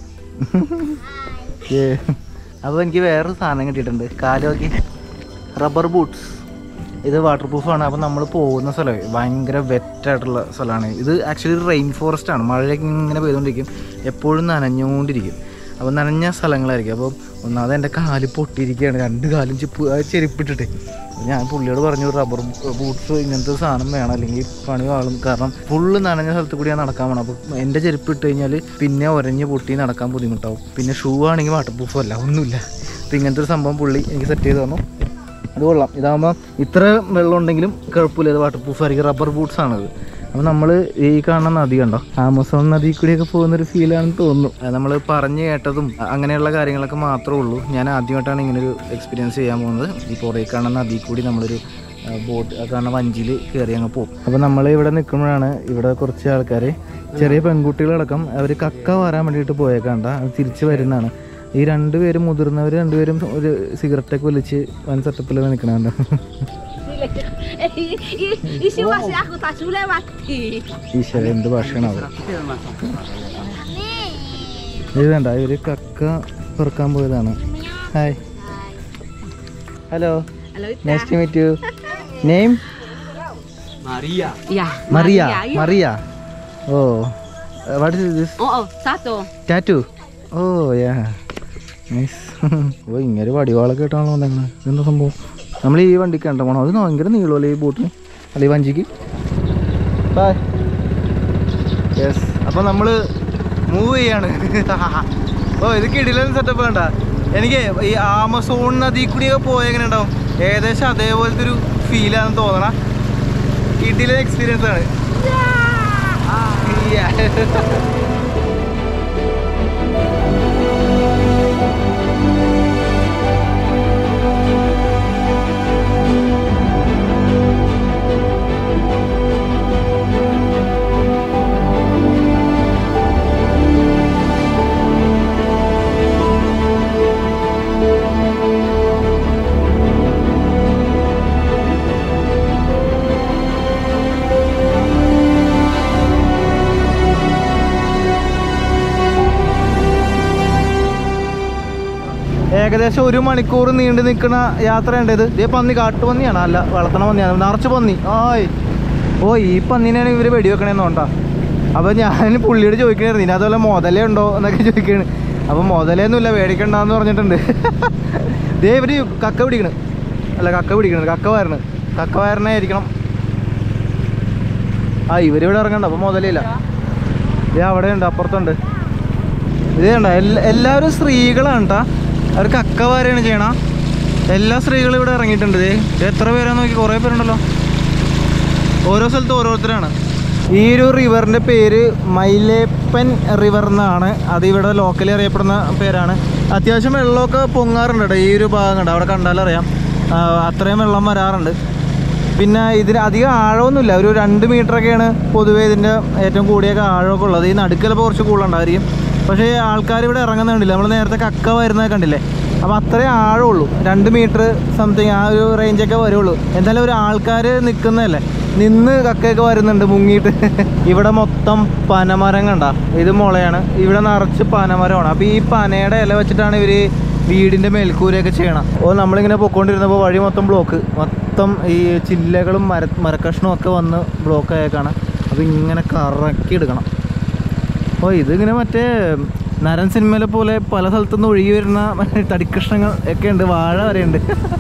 അപ്പോൾ എനിക്ക് വേറൊരു സാധനം കിട്ടിയിട്ടുണ്ട് കാല് നോക്കി റബ്ബർ ബൂട്ട്സ് ഇത് വാട്ടർ പ്രൂഫാണ് അപ്പോൾ നമ്മൾ പോകുന്ന സ്ഥലം ഭയങ്കര വെറ്റായിട്ടുള്ള സ്ഥലമാണ് ഇത് ആക്ച്വലി റെയിൻ ഫോറസ്റ്റ് ആണ് മഴയൊക്കെ ഇങ്ങനെ പെയ്തുകൊണ്ടിരിക്കും എപ്പോഴും നനഞ്ഞുകൊണ്ടിരിക്കും അപ്പോൾ നനഞ്ഞ സ്ഥലങ്ങളായിരിക്കും അപ്പോൾ ഒന്നാമത് എൻ്റെ കാല് പൊട്ടിയിരിക്കുകയാണ് രണ്ട് കാലും ചിപ്പ് ആ ചെരുപ്പിട്ടിട്ട് അപ്പോൾ ഞാൻ പുള്ളിയോട് പറഞ്ഞു റബ്ബർ ബൂട്ട്സ് ഇങ്ങനത്തെ ഒരു സാധനം വേണം അല്ലെങ്കിൽ പണി വാളും കാരണം ഫുള്ള് നനഞ്ഞ സ്ഥലത്ത് കൂടി ഞാൻ നടക്കാൻ പോകണം അപ്പോൾ എൻ്റെ ചെരുപ്പ് ഇട്ട് കഴിഞ്ഞാൽ പിന്നെ ഒരഞ്ഞ് പൊട്ടി നടക്കാൻ ബുദ്ധിമുട്ടാവും പിന്നെ ഷൂ ആണെങ്കിൽ വാട്ടർ പ്രൂഫും അല്ല ഒന്നുമില്ല അപ്പോൾ ഇങ്ങനത്തെ ഒരു സംഭവം പുള്ളി എനിക്ക് സെറ്റ് ചെയ്ത് തന്നു അത് കൊള്ളാം ഇതാകുമ്പോൾ ഇത്ര വെള്ളം ഉണ്ടെങ്കിലും കുഴപ്പമില്ല ഇത് വാട്ടർ പ്രൂഫ് ആയിരിക്കും റബ്ബർ ബൂട്ട്സ് ആണത് അപ്പോൾ നമ്മൾ ഈ കാണുന്ന നദി കണ്ടോ ആമസോൺ നദി കൂടിയൊക്കെ പോകുന്നൊരു ഫീലാണെന്ന് തോന്നുന്നു നമ്മൾ പറഞ്ഞു കേട്ടതും അ- അങ്ങനെയുള്ള കാര്യങ്ങളൊക്കെ മാത്രമേ ഉള്ളൂ ഞാൻ ആദ്യമായിട്ടാണ് ഇങ്ങനൊരു എക്സ്പീരിയൻസ് ചെയ്യാൻ പോകുന്നത് ഈ പുറകെ കാണുന്ന നദി കൂടി നമ്മളൊരു ആ, ബോട്ട് ആ കാണുന്ന വഞ്ചിയിൽ കയറി അങ്ങ് പോകും അപ്പോൾ നമ്മൾ ഇവിടെ നിൽക്കുമ്പോഴാണ് ഇവിടെ കുറച്ച് ആൾക്കാർ ചെറിയ പെൺകുട്ടികളടക്കം അവർ കക്ക വാരാൻ വേണ്ടിയിട്ട് പോയേക്കാണ്ട അത് തിരിച്ച് വരുന്നതാണ് ഈ രണ്ടുപേരും മുതിർന്നവർ രണ്ടുപേരും ഒരു സിഗരറ്റൊക്കെ വലിച്ച് വൻ സെറ്റപ്പിൽ നിൽക്കണുണ്ട് Isi masih aku tak sudah mati. ഈശ്വര എന്ത് ഭാഷയാണ് അവർ ഇത് വേണ്ട ഇവര് കക്ക പെറുക്കാൻ പോയതാണ് hi hello Halo. Nice to meet you name Maria. Ya. Maria iya. Maria ഓ what is this Oh, oh, satu. Tattoo ഓ യാ നൈസ് ഓ ഇങ്ങനെ വടിവാളൊക്കെ ഇട്ടാണല്ലോ വന്നേക്കണത് ഇതെന്താ സംഭവം നമ്മൾ ഈ വണ്ടിക്ക് കണ്ട പോകണം അത് ഭയങ്കര നീളമല്ലേ ഈ ബോട്ടിന് അല്ല ഈ വഞ്ചിക്ക് ബൈ യെസ് അപ്പോൾ നമ്മൾ മൂവ് ചെയ്യാണ് ഓ ഇത് കിടിലൻ സെറ്റപ്പ് വേണ്ട എനിക്ക് ഈ ആമസോൺ നദി കൂടിയൊക്കെ പോയ എങ്ങനെ ഉണ്ടാവും ഏകദേശം അതേപോലത്തെ ഒരു ഫീലാണെന്ന് തോന്നണ കിടിലൻ എക്സ്പീരിയൻസ് ആണ് Yeah. ഏകദേശം ഒരു മണിക്കൂർ നീണ്ടു നിൽക്കുന്ന യാത്രയുണ്ട് ഇത് ഇതേ പന്നി കാട്ടുപന്നിയാണ് അല്ല വളർത്തണ പന്നിയാണ് നിറച്ച് പന്നി ആയ് ഓ ഈ പന്നിനെയാണ് ഇവർ വെടിവെക്കണേന്നോണ്ടാ അപ്പോൾ ഞാൻ പുള്ളിയോട് ചോദിക്കണായിരുന്നു ഇനി അതുപോലെ മുതലേ ഉണ്ടോ എന്നൊക്കെ ചോദിക്കണ് അപ്പോൾ മുതലേന്നുമില്ല മേടിക്കണ്ടെന്ന് പറഞ്ഞിട്ടുണ്ട് ദേ ഇവര് കക്ക പിടിക്കണ് അല്ല കക്ക പിടിക്കണത് കക്ക വയറണ് കക്ക വയറിനായിരിക്കണം ആ ഇവരിവിടെ ഇറങ്ങണ്ട അപ്പോൾ മുതലില്ല ഇത് അവിടെ ഉണ്ട് അപ്പുറത്തുണ്ട് ഇത് കണ്ട എല്ലാവരും സ്ത്രീകളാണ് കേട്ടാ അവർ കക്ക വാരാണ് ചെയ്യണ എല്ലാ സ്ത്രീകളും ഇവിടെ ഇറങ്ങിയിട്ടുണ്ട് ദേ ഇത് എത്ര പേരാന്ന് നോക്കി കുറേ പേരുണ്ടല്ലോ ഓരോ സ്ഥലത്തും ഓരോരുത്തരാണ് ഈ ഒരു റിവറിൻ്റെ പേര് മൈലേപ്പൻ റിവർ എന്നാണ് അത് ഇവിടെ ലോക്കലി അറിയപ്പെടുന്ന പേരാണ് അത്യാവശ്യം വെള്ളമൊക്കെ പൊങ്ങാറുണ്ട് കേട്ടോ ഈ ഒരു ഭാഗം കണ്ടോ അവിടെ കണ്ടാലറിയാം ആ, അത്രയും വെള്ളം വരാറുണ്ട് പിന്നെ ഇതിന് അധികം ആഴമൊന്നുമില്ല ഒരു രണ്ട് മീറ്ററൊക്കെയാണ് പൊതുവേ ഇതിൻ്റെ ഏറ്റവും കൂടിയൊക്കെ ആഴമൊക്കെ ഉള്ളത് ഈ നടുക്കലപ്പോൾ കുറച്ച് കൂടുതലുണ്ടായിരിക്കും പക്ഷേ ആൾക്കാർ ഇവിടെ ഇറങ്ങുന്നുണ്ടില്ല നമ്മൾ നേരത്തെ കക്ക വരുന്നത് കണ്ടില്ലേ അപ്പോൾ അത്രേ ആഴമുള്ളൂ രണ്ട് മീറ്റർ സംതിങ് ആ ഒരു റേഞ്ചൊക്കെ വരുള്ളൂ എന്തായാലും ഒരു ആൾക്കാർ നിൽക്കുന്നതല്ലേ നിന്ന് കക്കയൊക്കെ വരുന്നുണ്ട് മുങ്ങിയിട്ട് ഇവിടെ മൊത്തം പനമരം കണ്ട ഇത് മുളയാണ് ഇവിടെ നിറച്ച് പനമരമാണ് അപ്പോൾ ഈ പനയുടെ ഇല വെച്ചിട്ടാണ് ഇവർ വീടിൻ്റെ മേൽക്കൂരയൊക്കെ ചെയ്യണം ഓ നമ്മളിങ്ങനെ പൊക്കോണ്ടിരുന്നപ്പോൾ വഴി മൊത്തം ബ്ലോക്ക് മൊത്തം ഈ ചില്ലകളും മര മരക്കഷ്ണവും ഒക്കെ വന്ന് ബ്ലോക്ക് ആയേക്കാണ് അപ്പോൾ ഇങ്ങനെ കറക്കി എടുക്കണം ഓ ഇതിങ്ങനെ മറ്റേ നരൻ സിനിമയിലെ പോലെ പല സ്ഥലത്തുനിന്ന് ഒഴുകി വരുന്ന മറ്റേ തടിക്കഷ്ണങ്ങൾ ഒക്കെ ഉണ്ട് വാഴ വരെയുണ്ട്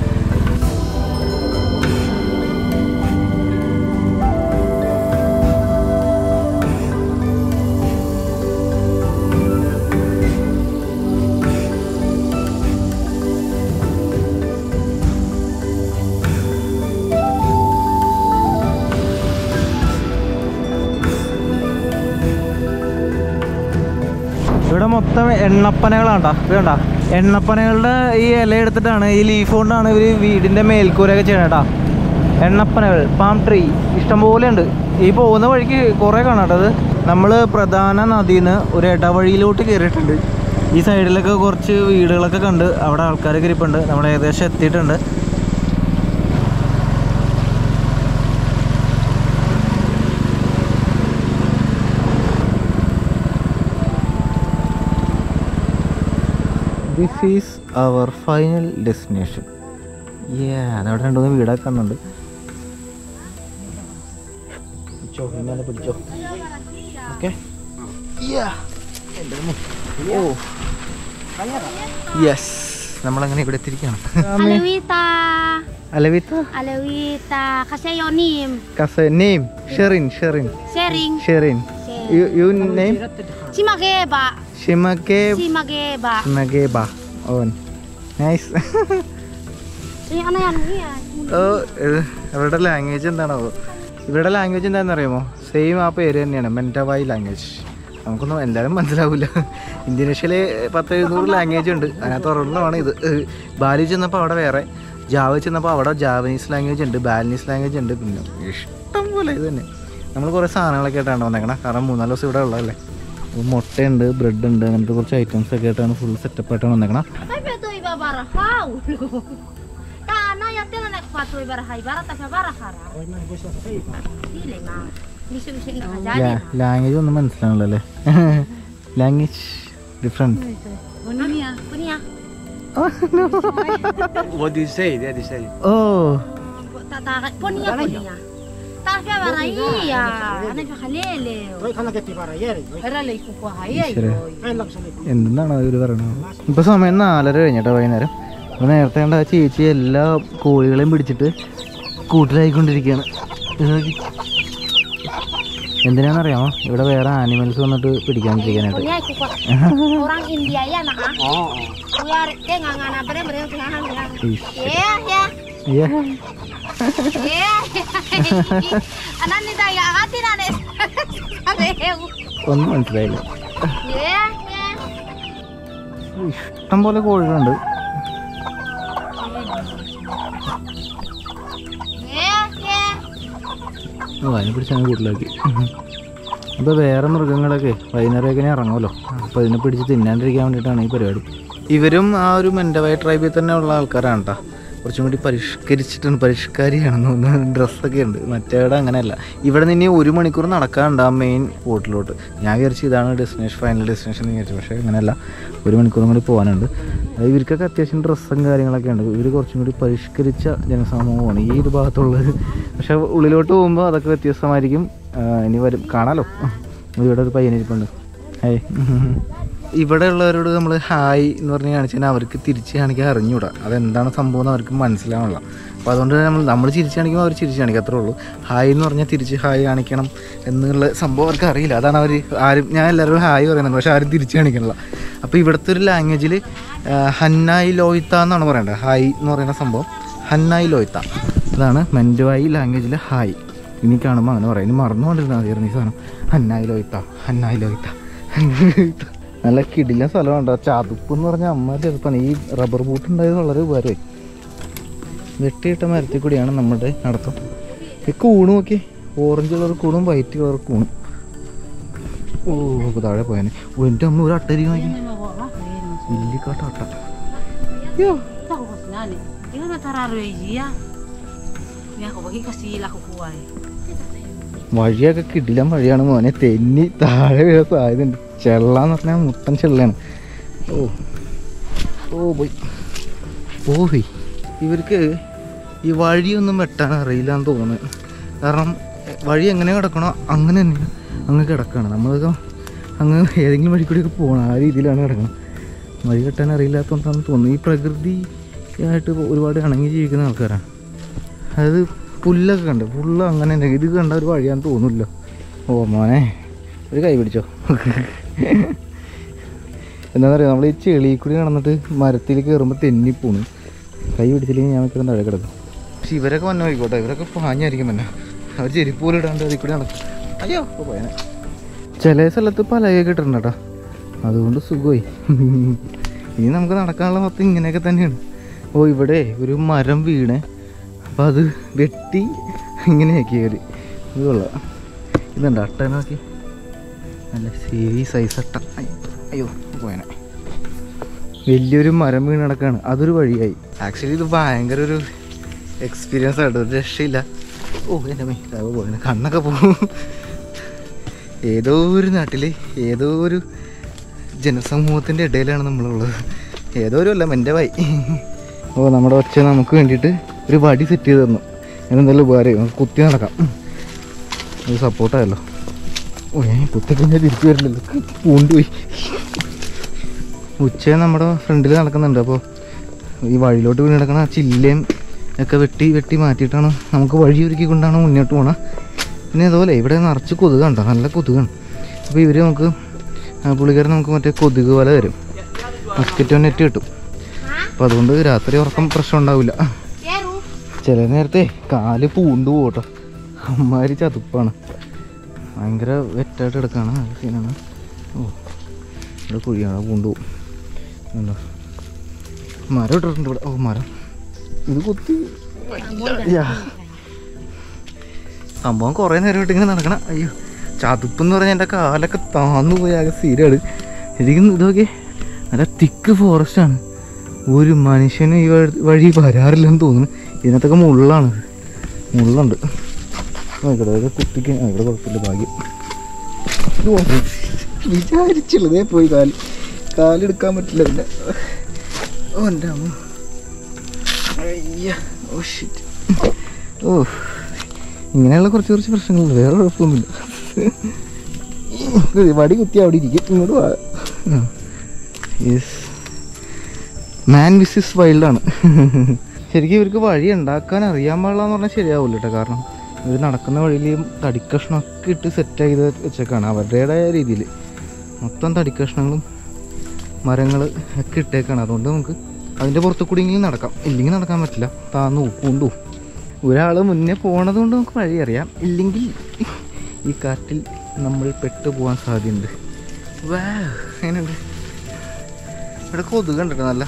ഇവിടെ മൊത്തം എണ്ണപ്പനകളാണ് കേട്ടോ ഇത് കണ്ട എണ്ണപ്പനകളുടെ ഈ ഇല എടുത്തിട്ടാണ് ഈ ലീഫ് കൊണ്ടാണ് ഇവർ വീടിൻ്റെ മേൽക്കൂരയൊക്കെ ചെയ്യണത് കേട്ടോ എണ്ണപ്പനകൾ പാം ട്രീ ഇഷ്ടംപോലെ ഉണ്ട് ഈ പോകുന്ന വഴിക്ക് കുറേ കാണാം കേട്ടോ അത് നമ്മൾ പ്രധാന നദിയിൽ നിന്ന് ഒരു ഇടവഴിയിലോട്ട് കയറിയിട്ടുണ്ട് ഈ സൈഡിലൊക്കെ കുറച്ച് വീടുകളൊക്കെ കണ്ട് അവിടെ ആൾക്കാരൊക്കെ ഇരിപ്പുണ്ട് നമ്മൾ ഏകദേശം എത്തിയിട്ടുണ്ട് this is our final destination yeah അതവിടെ രണ്ടുമൂന്ന് വീടൊക്കെ കാണുന്നുണ്ട് പിടിച്ചോ ഇന്നലെ പിടിച്ചോ ഓക്കെ ഓ യെസ് നമ്മളങ്ങനെ ഇവിടെ എത്തിയിരിക്കുകയാണ് Alewita. അലവിത്ത Alewita. Kasi yung name. കസ നെയിം ഷെറിൻ ഷെറിൻ Sharing. ഷെറിൻ you you name Si Mageba. ഷിമക്കെ Si Mageba. ഷിമഗേബ ഓൻ nice Si ano yan? Yan. ഓ ഇത് അവരുടെ ലാംഗ്വേജ് എന്താണോ ഇവരുടെ ലാംഗ്വേജ് എന്താണെന്ന് അറിയാമോ സെയിം ആ പേര് തന്നെയാണ് മെൻറ്റവായി ലാംഗ്വേജ് നമുക്കൊന്നും എന്തായാലും മനസ്സിലാവില്ല ഇന്തോനേഷ്യയിൽ പത്ത് എഴുന്നൂറ് ലാംഗ്വേജ് ഉണ്ട് അതിനകത്ത് ഒരെണ്ണമാണ് ഇത് ബാലി ചെന്നപ്പോൾ അവിടെ വേറെ ജാവ ചെന്നപ്പോൾ അവിടെ ജാവനീസ് ലാംഗ്വേജ് ഉണ്ട് ബാലനീസ് ലാംഗ്വേജ് ഉണ്ട് പിന്നെ ഇഷ്ടം പോലെ ഇത് തന്നെ നമ്മൾ കുറേ സാധനങ്ങളൊക്കെ ആയിട്ടാണ് വന്നേക്കണം കാരണം മൂന്നാല് ദിവസം ഇവിടെ ഉള്ളതല്ലേ അപ്പോൾ മുട്ടയുണ്ട് ബ്രെഡ് ഉണ്ട് അങ്ങനത്തെ കുറച്ച് ഐറ്റംസ് ഒക്കെ ആയിട്ടാണ് ഫുൾ സെറ്റപ്പ് ആയിട്ടാണ് വന്നേക്കണം Ay, pero iba barahaw. Tana, ya tena nagpato ibarahay. Barata sa barakara. Dili ma. Biso biso na kajali. Language ഒന്നും മനസ്സിലാണല്ലോ അല്ലേ language different Ano niya? Punya. What do you say? That is say. ഓ Tataka. Punya, punya. Tapia baraya. Ano pa kalele? Paralay ko po hayay. ഈശ്വരാ. എന്താണ് അവർ പറയണത് ഇപ്പൊ സമയം നാലര കഴിഞ്ഞിട്ടോ വൈകുന്നേരം അപ്പൊ നേരത്തെ കണ്ട ആ ചേച്ചി എല്ലാ കോഴികളെയും പിടിച്ചിട്ട് കൂട്ടിലായിക്കൊണ്ടിരിക്കുകയാണ് ഇത് നോക്കി. എന്തിനാണെന്നറിയാമോ ഇവിടെ വേറെ ആനിമൽസ് വന്നിട്ട് പിടിക്കാണ്ടിരിക്കാനായിട്ട് Punya ko pa. Orang India yan ah. Oh, Kuya, te nga nga na bare bare ko nga nga. ഈശ്വരാ. Yeah, yeah. അയ്യേ. Yeah. Anan ni daya ati na ne. Arew. ഒന്നും മനസ്സിലായില്ല Yeah, yeah. ഇഷ്ടം പോലെ കോഴികളുണ്ട് Yeah, yeah. ഓ അതിനെ പിടിച്ചാണ് കൂട്ടിലാക്കി അപ്പോൾ വേറെ മൃഗങ്ങളൊക്കെ വൈകുന്നേരമൊക്കെ ഇറങ്ങുമല്ലോ അപ്പോൾ ഇതിനെ പിടിച്ച് തിന്നാണ്ടിരിക്കാൻ വേണ്ടിയിട്ടാണ് ഈ പരിപാടി ഇവരും ആ ഒരു മെൻ്റവായ ട്രൈബിൽ തന്നെ ഉള്ള ആൾക്കാരാണ് കേട്ടോ കുറച്ചും കൂടി പരിഷ്കരിച്ചിട്ടുണ്ട് പരിഷ്കാരിയാണെന്ന് തോന്നുന്നു ഡ്രസ്സൊക്കെ ഉണ്ട് മറ്റേവിടെ അങ്ങനെയല്ല ഇവിടെ നിന്ന് ഇനി ഒരു മണിക്കൂർ നടക്കാനുണ്ട് ആ മെയിൻ സ്പോട്ടിലോട്ട് ഞാൻ വിചാരിച്ചു ഇതാണ് ഡെസ്റ്റിനേഷൻ ഫൈനൽ ഡെസ്റ്റിനേഷൻ എന്ന് വിചാരിച്ചു പക്ഷേ അങ്ങനെയല്ല ഒരു മണിക്കൂറും കൂടി പോകാനുണ്ട് അത് ഇവർക്കൊക്കെ അത്യാവശ്യം ഡ്രസ്സും കാര്യങ്ങളൊക്കെ ഉണ്ട് ഇവർ കുറച്ചും കൂടി പരിഷ്കരിച്ച ജനസമൂഹമാണ് ഈ ഒരു ഭാഗത്തുള്ളത് പക്ഷേ ഉള്ളിലോട്ട് പോകുമ്പോൾ അതൊക്കെ വ്യത്യസ്തമായിരിക്കും ആ, ഇനി വരും കാണാലോ ഇവിടെ ഒരു പയ്യനിരിപ്പുണ്ട് ഹായ് ഇവിടെ ഉള്ളവരോട് നമ്മൾ ഹായ് എന്ന് പറഞ്ഞ് കാണിച്ചു കഴിഞ്ഞാൽ അവർക്ക് തിരിച്ച് കാണിക്കാൻ അറിഞ്ഞൂടാ അതെന്താണ് സംഭവം എന്ന് അവർക്ക് മനസ്സിലാവണില്ല അപ്പോൾ അതുകൊണ്ട് നമ്മൾ നമ്മൾ ചിരിച്ച് കാണിക്കുമ്പോൾ അവർ ചിരിച്ച് കാണിക്കും അത്രേ ഉള്ളൂ ഹായ് എന്ന് പറഞ്ഞാൽ തിരിച്ച് ഹായ് കാണിക്കണം എന്നുള്ള സംഭവം അവർക്ക് അറിയില്ല അതാണ് അവർ ആരും ഞാൻ എല്ലാവരും ഹായ് പറയുന്നുണ്ട് പക്ഷേ ആരും തിരിച്ച് കാണിക്കണില്ല അപ്പോൾ ഇവിടുത്തെ ഒരു ലാംഗ്വേജിൽ ഹന്നായി ലോയിത്ത എന്നാണ് പറയേണ്ടത് ഹായ് എന്ന് പറയുന്ന സംഭവം ഹന്നായി ലോയിത്ത ഇതാണ് മെൻഡുവായി ലാംഗ്വേജിലെ ഹായ് ഇനി കാണുമ്പോൾ അങ്ങനെ പറയാം ഇനി മറന്നുകൊണ്ടിരുന്നാൽ മതിയായിരുന്നു ഈ സാധനം ഹന്നായി ലോയിത്ത ഹന്നായി ലോയിത്ത ഹന്നായി ലോയിത്ത നല്ല കിടിലൻ സ്ഥലമുണ്ട് ചതുപ്പ് എന്ന് പറഞ്ഞാൽ അമ്മ ചെറുപ്പാണ് ഈ റബ്ബർ ബൂട്ട് ഉണ്ടായത് വളരെ ഉപകാരമായി വെട്ടിയിട്ട മരത്തിൽ കൂടിയാണ് നമ്മുടെ നടത്തം ഈ കൂണ് നോക്കി ഓറഞ്ച് കളർ കൂണും വൈറ്റ് കളർ കൂണും ഓ ഇപ്പൊ താഴെ പോയാനെ ഓ എൻ്റെ അമ്മ ഒരു അട്ടരി നോക്കി ഇല്ലിക്കാട്ട അട്ട അയ്യോ Tahu ko sinali. Tingnan na tararo ya. Niya ko bagi kasi ila ko kuwai. വഴിയൊക്കെ കിടിലൻ വഴിയാണ് മോനെ തെന്നി താഴെ വീഴാൻ സാധ്യതയുണ്ട് ചെള്ളാന്ന് പറഞ്ഞാൽ മുട്ടൻ ചെള്ളയാണ് ഓ ഓ പോയി പോയി ഇവർക്ക് ഈ വഴിയൊന്നും വെട്ടാൻ അറിയില്ല എന്ന് തോന്നുന്നു കാരണം എ, വഴി എങ്ങനെ കിടക്കണോ അങ്ങനെ തന്നെ അങ്ങ് കിടക്കുകയാണ് നമ്മളൊക്കെ അങ്ങ് ഏതെങ്കിലും വഴി കൂടിയൊക്കെ പോകണം ആ രീതിയിലാണ് കിടക്കുന്നത് വഴി കെട്ടാൻ അറിയില്ലാത്തതുകൊണ്ടാണെന്ന് തോന്നുന്നു ഈ പ്രകൃതി ആയിട്ട് ഒരുപാട് ഇണങ്ങി ജീവിക്കുന്ന ആൾക്കാരാണ് അതായത് പുല്ലൊക്കെ കണ്ട് പുല്ല് അങ്ങനെ തന്നെ ഇത് കണ്ട ഒരു വഴിയാന്ന് തോന്നില്ല ഓ മോനെ ഒരു കൈ പിടിച്ചോ എന്താ പറയുക നമ്മൾ ഈ ചെളി കൂടി നടന്നിട്ട് മരത്തിൽ കയറുമ്പോൾ തെന്നിപ്പോണ് കൈ പിടിച്ചില്ലെങ്കിൽ ഞാൻ മിക്കതും താഴെ കിടക്കും പക്ഷെ ഇവരൊക്കെ വന്നു പോയിക്കോട്ടെ ഇവരൊക്കെ പാഞ്ഞായിരിക്കും പിന്നെ അവർ ചെരുപ്പ് പോലും ഇടാണ്ട് അതിൽ കൂടി നടക്കും അയ്യോ ഇപ്പൊ പോയനെ ചില സ്ഥലത്ത് പലകയൊക്കെ ഇട്ടിട്ടുണ്ട് കേട്ടോ അതുകൊണ്ട് സുഖമായി ഇനി നമുക്ക് നടക്കാനുള്ള മൊത്തം ഇങ്ങനെയൊക്കെ തന്നെയാണ് ഓ ഇവിടെ ഒരു മരം വീണേ അപ്പോൾ അത് വെട്ടി ഇങ്ങനെയാക്കി അവർ ഇത് കൊള്ളാം ഇതുണ്ട് അട്ട നോക്കി നല്ല സേവി സൈസ് അട്ട അയ്യോ, അയ്യോ പോയനെ വലിയൊരു മരം വീണ് കിടക്കാണ് അതൊരു വഴിയായി ആക്ച്വലി ഇത് ഭയങ്കര ഒരു എക്സ്പീരിയൻസ് ആയിട്ട് ഒരു രക്ഷയില്ല ഓ എൻ്റെ മേ അത് പോയനെ കണ്ണൊക്കെ പോകും ഏതോ ഒരു നാട്ടിൽ ഏതോ ഒരു ജനസമൂഹത്തിൻ്റെ ഇടയിലാണ് നമ്മളുള്ളത് ഏതോ ഒരു അല്ല എൻ്റെ വൈ ഓ നമ്മുടെ ഒച്ച നമുക്ക് വേണ്ടിയിട്ട് ഒരു വടി സെറ്റ് ചെയ്ത് തന്നു അതിനെന്തായാലും ഉപകാരമായി നമുക്ക് കുത്തി നടക്കാം അത് സപ്പോർട്ടായല്ലോ ഓ ഞാൻ കുത്തി കഴിഞ്ഞാൽ തിരിച്ചു വരില്ലല്ലോ പൂണ്ടുപോയി ഉച്ച നമ്മുടെ ഫ്രണ്ടിൽ നടക്കുന്നുണ്ട് അപ്പോൾ ഈ വഴിയിലോട്ട് വീണ് കിടക്കണ ആ ചില്ലയും ഒക്കെ വെട്ടി വെട്ടി മാറ്റിയിട്ടാണ് നമുക്ക് വഴി ഒരുക്കി കൊണ്ടാണ് മുന്നോട്ട് പോകണം പിന്നെ അതുപോലെ ഇവിടെ നിറച്ച് കൊതുക് കണ്ടോ നല്ല കൊതുകാണ് അപ്പോൾ ഇവർ നമുക്ക് ആ പുള്ളിക്കാരൻ നമുക്ക് മറ്റേ കൊതുക് വല തരും മസ്കിറ്റോ നെറ്റ് കിട്ടും അപ്പോൾ അതുകൊണ്ട് രാത്രി ഉറക്കം പ്രശ്നം ഉണ്ടാവില്ല Yeru. ചില നേരത്തെ കാല് പൂണ്ടു പോട്ടോ അമ്മാതിരി ചതുപ്പാണ് ഭയങ്കര വെറ്റായിട്ട് കിടക്കാണ് നല്ല സീനാണ് ഓ ഇവിടെ കുഴിയാണ് പൂണ്ടു പോകും എന്താ മരം ഇട്ടിട്ടുണ്ട് ഇവിടെ ഓ മരം ഇത് കുത്തി യാ. സംഭവം കുറേ നേരമായിട്ട് ഇങ്ങനെ നടക്കണം അയ്യോ ചതുപ്പ് എന്ന് പറഞ്ഞാൽ എൻ്റെ കാലൊക്കെ താന്നു പോയി ആകെ സ്ഥിരമാണ് ശരിക്കും ഇതൊക്കെ നല്ല തിക്ക് ഫോറസ്റ്റാണ് ഒരു മനുഷ്യനും ഈ വഴി- വഴി വരാറില്ലെന്ന് തോന്നുന്നു ഇതിനകത്തൊക്കെ മുള്ളാണ് മുള്ളുണ്ട് നോക്കട്ടെ അതൊക്കെ കുത്തിക്ക് ആ, ഇവിടെ കുഴപ്പമില്ല ഭാഗ്യം ഓ, വിചാരിച്ചുള്ളതേ പോയി കാല് കാലെടുക്കാൻ പറ്റില്ല പിന്നെ ഓ എൻ്റെ അമ്മ അയ്യ ഓ ഷിറ്റ് ഓ ഇങ്ങനെയുള്ള കുറച്ച് കുറച്ച് പ്രശ്നങ്ങളുണ്ട് വേറെ കുഴപ്പമൊന്നുമില്ല ഇത് വടി കുത്തി അവിടെ ഇരിക്കും ഇങ്ങോട്ട് വാ യെസ് മാൻ വിസിസ് വൈൽഡാണ് ശരിക്കും ഇവർക്ക് വഴി ഉണ്ടാക്കാൻ അറിയാൻ പാടില്ല എന്ന് പറഞ്ഞാൽ ശരിയാവില്ല കേട്ടോ കാരണം ഇവർ നടക്കുന്ന വഴിയിൽ തടിക്കഷ്ണമൊക്കെ ഇട്ട് സെറ്റ് ചെയ്ത് വെച്ചേക്കാണ് അവരുടേതായ രീതിയിൽ മൊത്തം തടിക്കഷ്ണങ്ങളും മരങ്ങൾ ഒക്കെ ഇട്ടേക്കാണ് അതുകൊണ്ട് നമുക്ക് അതിൻ്റെ പുറത്തു കൂടിയെങ്കിലും നടക്കാം ഇല്ലെങ്കിൽ നടക്കാൻ പറ്റില്ല താന്നു പൂണ്ടു ഒരാൾ മുന്നേ പോണത് കൊണ്ട് നമുക്ക് വഴി അറിയാം ഇല്ലെങ്കിൽ ഈ കാറ്റിൽ നമ്മൾ പെട്ടു പോകാൻ സാധ്യതയുണ്ട് വാ എങ്ങനെയുണ്ട് ഇവിടെ കൊതുക് കണ്ടിട്ട് നല്ല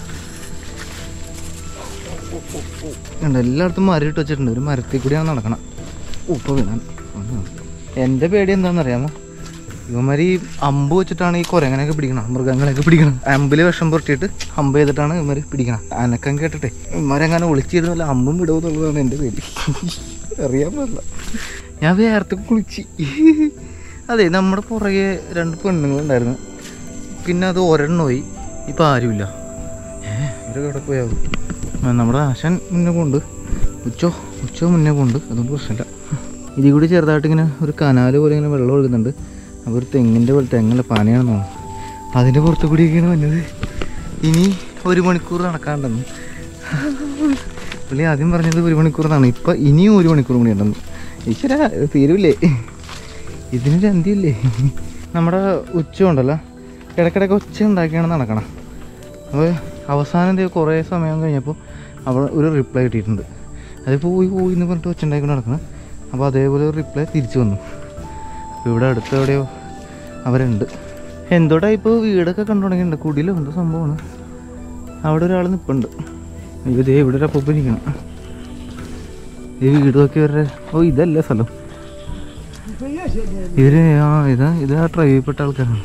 ഉണ്ട് എല്ലായിടത്തും മരം ഇട്ട് വെച്ചിട്ടുണ്ട് ഒരു മരത്തിൽ കൂടിയാണ് നടക്കണം ഉപ്പ് വീണാൻ എൻ്റെ പേടി എന്താണെന്നറിയാമോ ഇവന്മാർ ഈ അമ്പ് വെച്ചിട്ടാണ് ഈ കുരങ്ങനെയൊക്കെ പിടിക്കണം മൃഗങ്ങളെയൊക്കെ പിടിക്കണം അമ്പിൽ വിഷം പുരട്ടിയിട്ട് അമ്പ് ചെയ്തിട്ടാണ് ഇവന്മാർ പിടിക്കണം അനക്കം കേട്ടിട്ടെ ഇവന്മാരെങ്ങനെ ഒളിച്ചിരുന്നില്ല അമ്പും വിടുമെന്നുള്ളതാണ് എൻ്റെ പേടി അറിയാൻ പാടില്ല ഞാൻ വേർത്ത് കുളിച്ച് അതെ നമ്മുടെ പുറകെ രണ്ട് പെണ്ണുങ്ങളുണ്ടായിരുന്നു പിന്നെ അത് ഒരെണ്ണമായി ഇപ്പം ആരുമില്ല ഏ, ഇവരൊക്കെ എവിടെ പോയാവും ആ, നമ്മുടെ ആശാൻ മുന്നേ കൊണ്ട് ഉച്ചോ ഉച്ചോ മുന്നേ കൊണ്ട് അതുകൊണ്ട് പ്രശ്നമില്ല ഇതിൽ കൂടി ചെറുതായിട്ട് ഇങ്ങനെ ഒരു കനാല് പോലെ ഇങ്ങനെ വെള്ളം ഒഴുകുന്നുണ്ട് അപ്പോൾ ഒരു തെങ്ങിൻ്റെ പോലെ തെങ്ങല്ല പാനയാണെന്ന് തോന്നുന്നു അതിൻ്റെ പുറത്തു കൂടിയൊക്കെയാണ് വന്നത് ഇനി ഒരു മണിക്കൂർ നടക്കാണ്ടെന്ന് പുള്ളി ആദ്യം പറഞ്ഞത് ഒരു മണിക്കൂർ എന്നാണ് ഇപ്പം ഇനിയും ഒരു മണിക്കൂർ കൂടി ഉണ്ടെന്ന് ഈശ്വര ഇത് തീരൂലേ ഇതിനൊരു അന്ത്യമില്ലേ നമ്മുടെ ഉച്ച ഉണ്ടല്ലോ ഇടയ്ക്കിടയ്ക്ക് ഒച്ച ഉണ്ടാക്കിയാണ് നടക്കണം അപ്പോൾ അവസാനം എന്തെങ്കിലും കുറേ സമയം കഴിഞ്ഞപ്പോൾ അവിടെ ഒരു റിപ്ലൈ കിട്ടിയിട്ടുണ്ട് അത് പോയി പോയി എന്ന് പറഞ്ഞിട്ട് ഒച്ച ഉണ്ടാക്കി നടക്കണം അപ്പോൾ അതേപോലെ ഒരു റിപ്ലൈ തിരിച്ചു വന്നു അപ്പോൾ ഇവിടെ അടുത്ത് എവിടെയോ അവരുണ്ട് എന്തോ ടൈപ്പ് വീടൊക്കെ കണ്ടു തുടങ്ങിയിട്ടുണ്ട് കുടിയിലോ എന്തോ സംഭവമാണ് അവിടെ ഒരാൾ നിൽപ്പുണ്ട് അയ്യോ ദേ ഇവിടെ ഒരു അപ്പൂപ്പൻ ഇരിക്കണം ഈ വീട് നോക്കി ഇവരുടെ ഓ ഇതല്ല സ്ഥലം ഇവര് ആ ഇതാ ഇത് ആ ട്രൈബിൽപ്പെട്ട ആൾക്കാരാണ്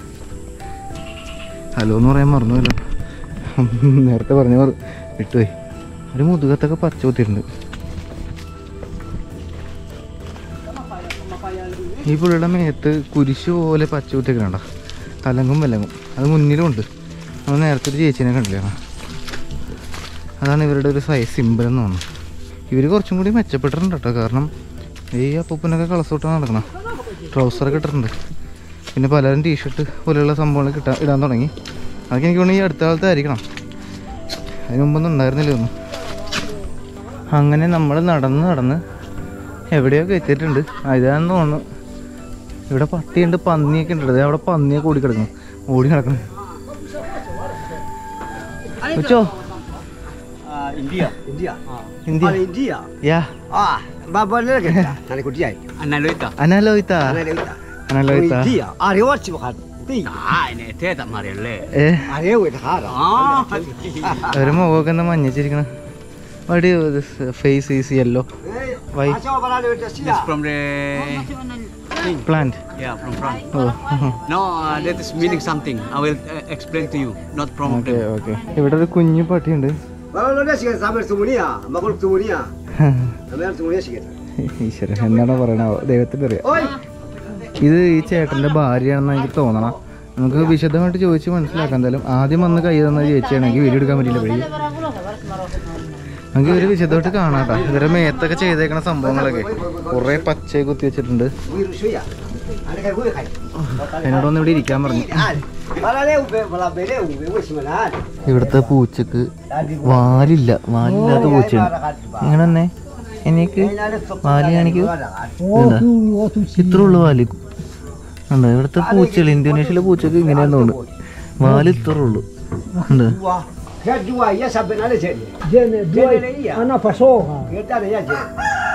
ഹലോ എന്ന് പറയാൻ മറന്നുവല്ലോ നേരത്തെ പറഞ്ഞ മറ വിട്ടുപോയി ഒരു മുതുകത്തൊക്കെ പച്ച കുത്തിയിട്ടുണ്ട് ഈ പുള്ളിയുടെ മേത്ത് കുരിശ് പോലെ പച്ച കുത്തിയൊക്കെ കണ്ട തലങ്ങും വിലങ്ങും അത് മുന്നിലും ഉണ്ട് നമ്മൾ നേരത്തെ ഒരു ചേച്ചീനെ കണ്ടില്ലേ അതാണ് ഇവരുടെ ഒരു സൈസ് സിമ്പിൾ എന്ന് തോന്നുന്നു ഇവർ കുറച്ചും കൂടി മെച്ചപ്പെട്ടിട്ടുണ്ട് കേട്ടോ കാരണം ഈ അപ്പൂപ്പനൊക്കെ കളസോട്ടാണ് നടക്കണം ട്രൗസറൊക്കെ ഇട്ടിട്ടുണ്ട് പിന്നെ പലരും ടീഷർട്ട് പോലെയുള്ള സംഭവങ്ങൾ കിട്ടാൻ ഇടാൻ തുടങ്ങി അതൊക്കെ എനിക്ക് തോന്നുന്നു ഈ അടുത്ത കാലത്തായിരിക്കണം അതിന് മുമ്പൊന്നും ഉണ്ടായിരുന്നില്ല ഒന്നും അങ്ങനെ നമ്മൾ നടന്ന് നടന്ന് എവിടെയൊക്കെ എത്തിയിട്ടുണ്ട് ആ ഇതാണെന്ന് തോന്നുന്നു ഇവിടെ പട്ടിയുണ്ട് പന്നിയൊക്കെ ഉണ്ട് ദേ അവിടെ പന്നിയൊക്കെ ഓടി കിടക്കുന്നു ഓടി നടക്കുന്നു ഉച്ചോ Uh, India. India. India Ah, India. യാ Ah, baba lagi kita. Nani kudia. Analoita. അനാലോയിത്ത Nani kita. അനാലോയിത്ത India. Ah, reward sih bukan. Ti. Ah, ini teh tak marille. ഏ Ah, reward dah. Ah, ഒരു മുഖമൊക്കെ എന്താ മഞ്ഞച്ചിരിക്കണ വടി face is yellow Why? Macam apa nak lewat sini? it's from the plant yeah from front. ഓ No, uh, that is meaning something. I will uh, explain to you, not from okay them. Okay ഇവിടെ ഒരു കുഞ്ഞു പട്ടിയുണ്ട് Kalau lo dah sih sampai semuanya, makul semuanya. Sampai semuanya sih kita. ഈശ്വര എന്താണോ പറയണ ദൈവത്തിന് അറിയാം Oi. ഇത് ഈ ചേട്ടൻ്റെ ഭാര്യയാണെന്ന് എനിക്ക് തോന്നണം നമുക്ക് വിശദമായിട്ട് ചോദിച്ച് മനസ്സിലാക്കാം എന്തായാലും ആദ്യം വന്ന് കൈ തന്ന ചേച്ചിയാണെങ്കിൽ വീഡിയോ എടുക്കാൻ പറ്റില്ല വഴി നമുക്ക് ഒരു വിശദമായിട്ട് കാണാം കേട്ടോ ഇവരെ മേത്തൊക്കെ ചെയ്തേക്കണ സംഭവങ്ങളൊക്കെ കുറേ പച്ചയെ കുത്തി വെച്ചിട്ടുണ്ട് Wiru suya. Ada kayak gue kayak. എന്നോടൊന്ന് ഇവിടെ ഇരിക്കാൻ പറഞ്ഞു Malah leu, malah beli, gue sih mana? ഇവിടുത്തെ പൂച്ചക്ക് വാലില്ല വാലില്ലാത്ത പൂച്ചയാണ് ഇങ്ങനെ തന്നെ എനിക്ക് വാല് കാണിക്കൂ ഇതാ. ഇത്ര ഉള്ളു വാല് ഉണ്ട് ഇവിടുത്തെ പൂച്ചകൾ ഇന്തോനേഷ്യയിലെ പൂച്ചക്ക് ഇങ്ങനെയാന്ന് തോന്നുന്നു വാല് ഇത്ര ഉള്ളു ഉണ്ട് Dua. Ya dua, ya sampai nale jadi. Jadi dua. Iya. Anak pasoha. Kita ada ya jadi.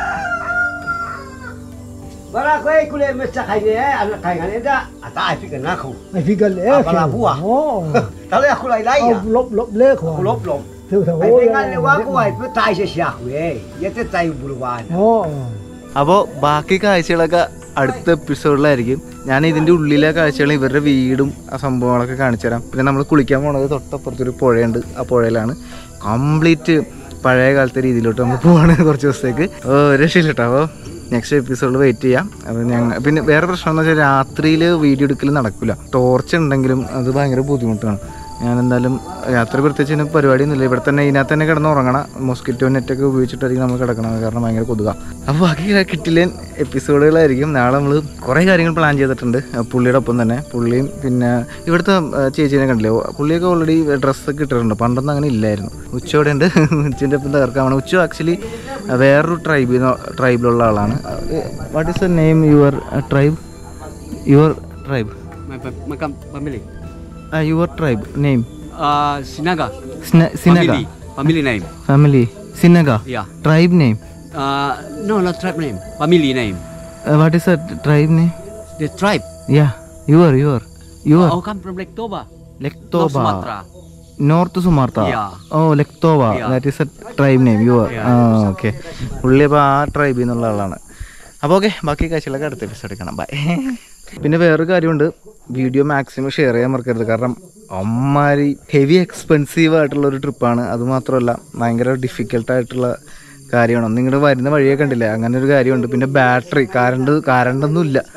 Bara ko ay kulay mesta kanya eh anak kaya nga da ata ay fikan ako. Ay figal eh. Apa la buah? Oo. Talo ya kulay lay Au ya. lop lop le ko. Kulop lom. Theo theo. Ay pingan le wa ko ay pu tay siya siya ko eh. Yete tay buluwan. Oo. അപ്പോൾ ബാക്കി കാഴ്ചകളൊക്കെ അടുത്ത എപ്പിസോഡിലായിരിക്കും ഞാൻ ഇതിൻ്റെ ഉള്ളിലെ കാഴ്ചകൾ ഇവരുടെ വീടും ആ സംഭവങ്ങളൊക്കെ കാണിച്ചു തരാം പിന്നെ നമ്മൾ കുളിക്കാൻ പോണത് തൊട്ടപ്പുറത്തൊരു പുഴയുണ്ട് ആ പുഴയിലാണ് കംപ്ലീറ്റ് പഴയ കാലത്തെ രീതിയിലോട്ട് നമ്മൾ പോവാണ് കുറച്ച് ദിവസത്തേക്ക് ഓ രക്ഷയില്ല കേട്ടോ അപ്പോൾ നെക്സ്റ്റ് എപ്പിസോഡിൽ വെയിറ്റ് ചെയ്യാം അപ്പോൾ ഞങ്ങൾ പിന്നെ വേറെ പ്രശ്നം എന്ന് വെച്ചാൽ രാത്രിയിൽ വീഡിയോ എടുക്കൽ നടക്കില്ല ടോർച്ച് ഉണ്ടെങ്കിലും അത് ഭയങ്കര ബുദ്ധിമുട്ടാണ് ഞാൻ എന്തായാലും രാത്രി പ്രത്യേകിച്ച് ഇതിന് പരിപാടിയൊന്നുമില്ല ഇവിടെ തന്നെ ഇതിനകത്ത് തന്നെ കിടന്ന് ഉറങ്ങണം മോസ്കിറ്റോ നെറ്റൊക്കെ ഉപയോഗിച്ചിട്ടായിരിക്കും നമ്മൾ കിടക്കണം കാരണം ഭയങ്കര കൊതുക അപ്പോൾ ബാക്കി കിട്ടില്ല എപ്പിസോഡുകളായിരിക്കും നാളെ നമ്മൾ കുറേ കാര്യങ്ങൾ പ്ലാൻ ചെയ്തിട്ടുണ്ട് ആ പുള്ളിയുടെ ഒപ്പം തന്നെ പുള്ളിയും പിന്നെ ഇവിടുത്തെ ആ, ചേച്ചീനെ കണ്ടില്ലേ ഓ, പുള്ളിയൊക്കെ ഓൾറെഡി ഡ്രസ്സൊക്കെ ഇട്ടിട്ടുണ്ട് പണ്ടൊന്നും അങ്ങനെ ഇല്ലായിരുന്നു ഉച്ചയോടെ ഉണ്ട് ഉച്ചൻ്റെ ഒപ്പം തകർക്കാൻ ഉച്ച ആക്ച്വലി വേറൊരു ട്രൈബിൽ ട്രൈബിലുള്ള ആളാണ് what is the name your tribe your tribe My, fa- my com- family. Your tribe name Uh, Sinaga. Sinaga Family. Family name. Family Sinaga Yeah. Tribe name Uh, no, not tribe name. Family name. What is the tribe name The tribe. Yeah your your your Oh, come from Lake Toba. North Lake Toba Sumatra. North Sumatra Yeah. ഓ Lake Toba Yeah. That is a tribe name your Yeah. ആ okay പുള്ളി അപ്പോൾ ആ ട്രൈബിൽ നിന്നുള്ള ആളാണ് അപ്പോൾ okay ബാക്കി കാഴ്ചകളൊക്കെ അടുത്ത എപ്പിസോഡ് കാണാം ബൈ പിന്നെ വേറൊരു കാര്യമുണ്ട് വീഡിയോ മാക്സിമം ഷെയർ ചെയ്യാൻ മറക്കരുത് കാരണം അമ്മാരി ഹെവി എക്സ്പെൻസീവ് ആയിട്ടുള്ള ഒരു ട്രിപ്പാണ് അതുമാത്രമല്ല ഭയങ്കര ഡിഫിക്കൽട്ടായിട്ടുള്ള കാര്യമാണ് നിങ്ങൾ വരുന്ന വഴിയെ കണ്ടില്ലേ അങ്ങനെ ഒരു കാര്യമുണ്ട് പിന്നെ ബാറ്ററി കറണ്ട് കറണ്ടൊന്നും ഇല്ല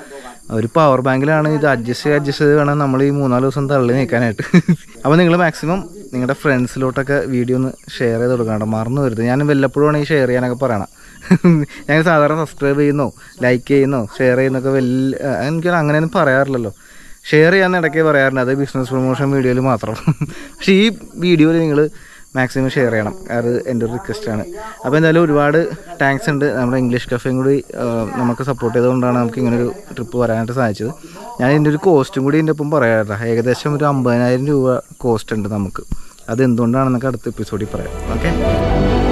ഒരു പവർ ബാങ്കിലാണ് ഇത് അഡ്ജസ്റ്റ് ചെയ്ത് അഡ്ജസ്റ്റ് ചെയ്ത് വേണം നമ്മൾ ഈ മൂന്നാല് ദിവസം തള്ളി നിൽക്കാനായിട്ട് അപ്പോൾ നിങ്ങൾ മാക്സിമം നിങ്ങളുടെ ഫ്രണ്ട്സിലോട്ടൊക്കെ വീഡിയോ ഒന്ന് ഷെയർ ചെയ്ത് കൊടുക്കണം കേട്ടോ മറന്നു വരുത് ഞാൻ വല്ലപ്പോഴും ഈ ഷെയർ ചെയ്യാനൊക്കെ പറയണം ഞാൻ സാധാരണ സബ്സ്ക്രൈബ് ചെയ്യുന്നോ ലൈക്ക് ചെയ്യുന്നോ ഷെയർ ചെയ്യുന്നൊക്കെ വലിയ എനിക്ക് അങ്ങനെയൊന്നും പറയാറില്ലല്ലോ ഷെയർ ചെയ്യാൻ ഇടയ്ക്ക് പറയാറുണ്ട് അത് ബിസിനസ് പ്രൊമോഷൻ വീഡിയോയിൽ മാത്രം പക്ഷേ ഈ വീഡിയോയിൽ നിങ്ങൾ മാക്സിമം ഷെയർ ചെയ്യണം അത് എൻ്റെ ഒരു റിക്വസ്റ്റാണ് അപ്പോൾ എന്തായാലും ഒരുപാട് താങ്ക്സ് ഉണ്ട് നമ്മുടെ ഇംഗ്ലീഷ് കഫേയും കൂടി ആ, നമുക്ക് സപ്പോർട്ട് ചെയ്തുകൊണ്ടാണ് നമുക്ക് ഇങ്ങനെ ഒരു ട്രിപ്പ് വരാനായിട്ട് സാധിച്ചത് ഞാൻ ഇതിൻ്റെ ഒരു കോസ്റ്റും കൂടി ഇതിൻ്റെ ഒപ്പം പറയാറില്ല ഏകദേശം ഒരു അമ്പതിനായിരം രൂപ കോസ്റ്റ് ഉണ്ട് നമുക്ക് അത് എന്തുകൊണ്ടാണെന്നൊക്കെ അടുത്ത എപ്പിസോഡിൽ പറയാം ഓക്കെ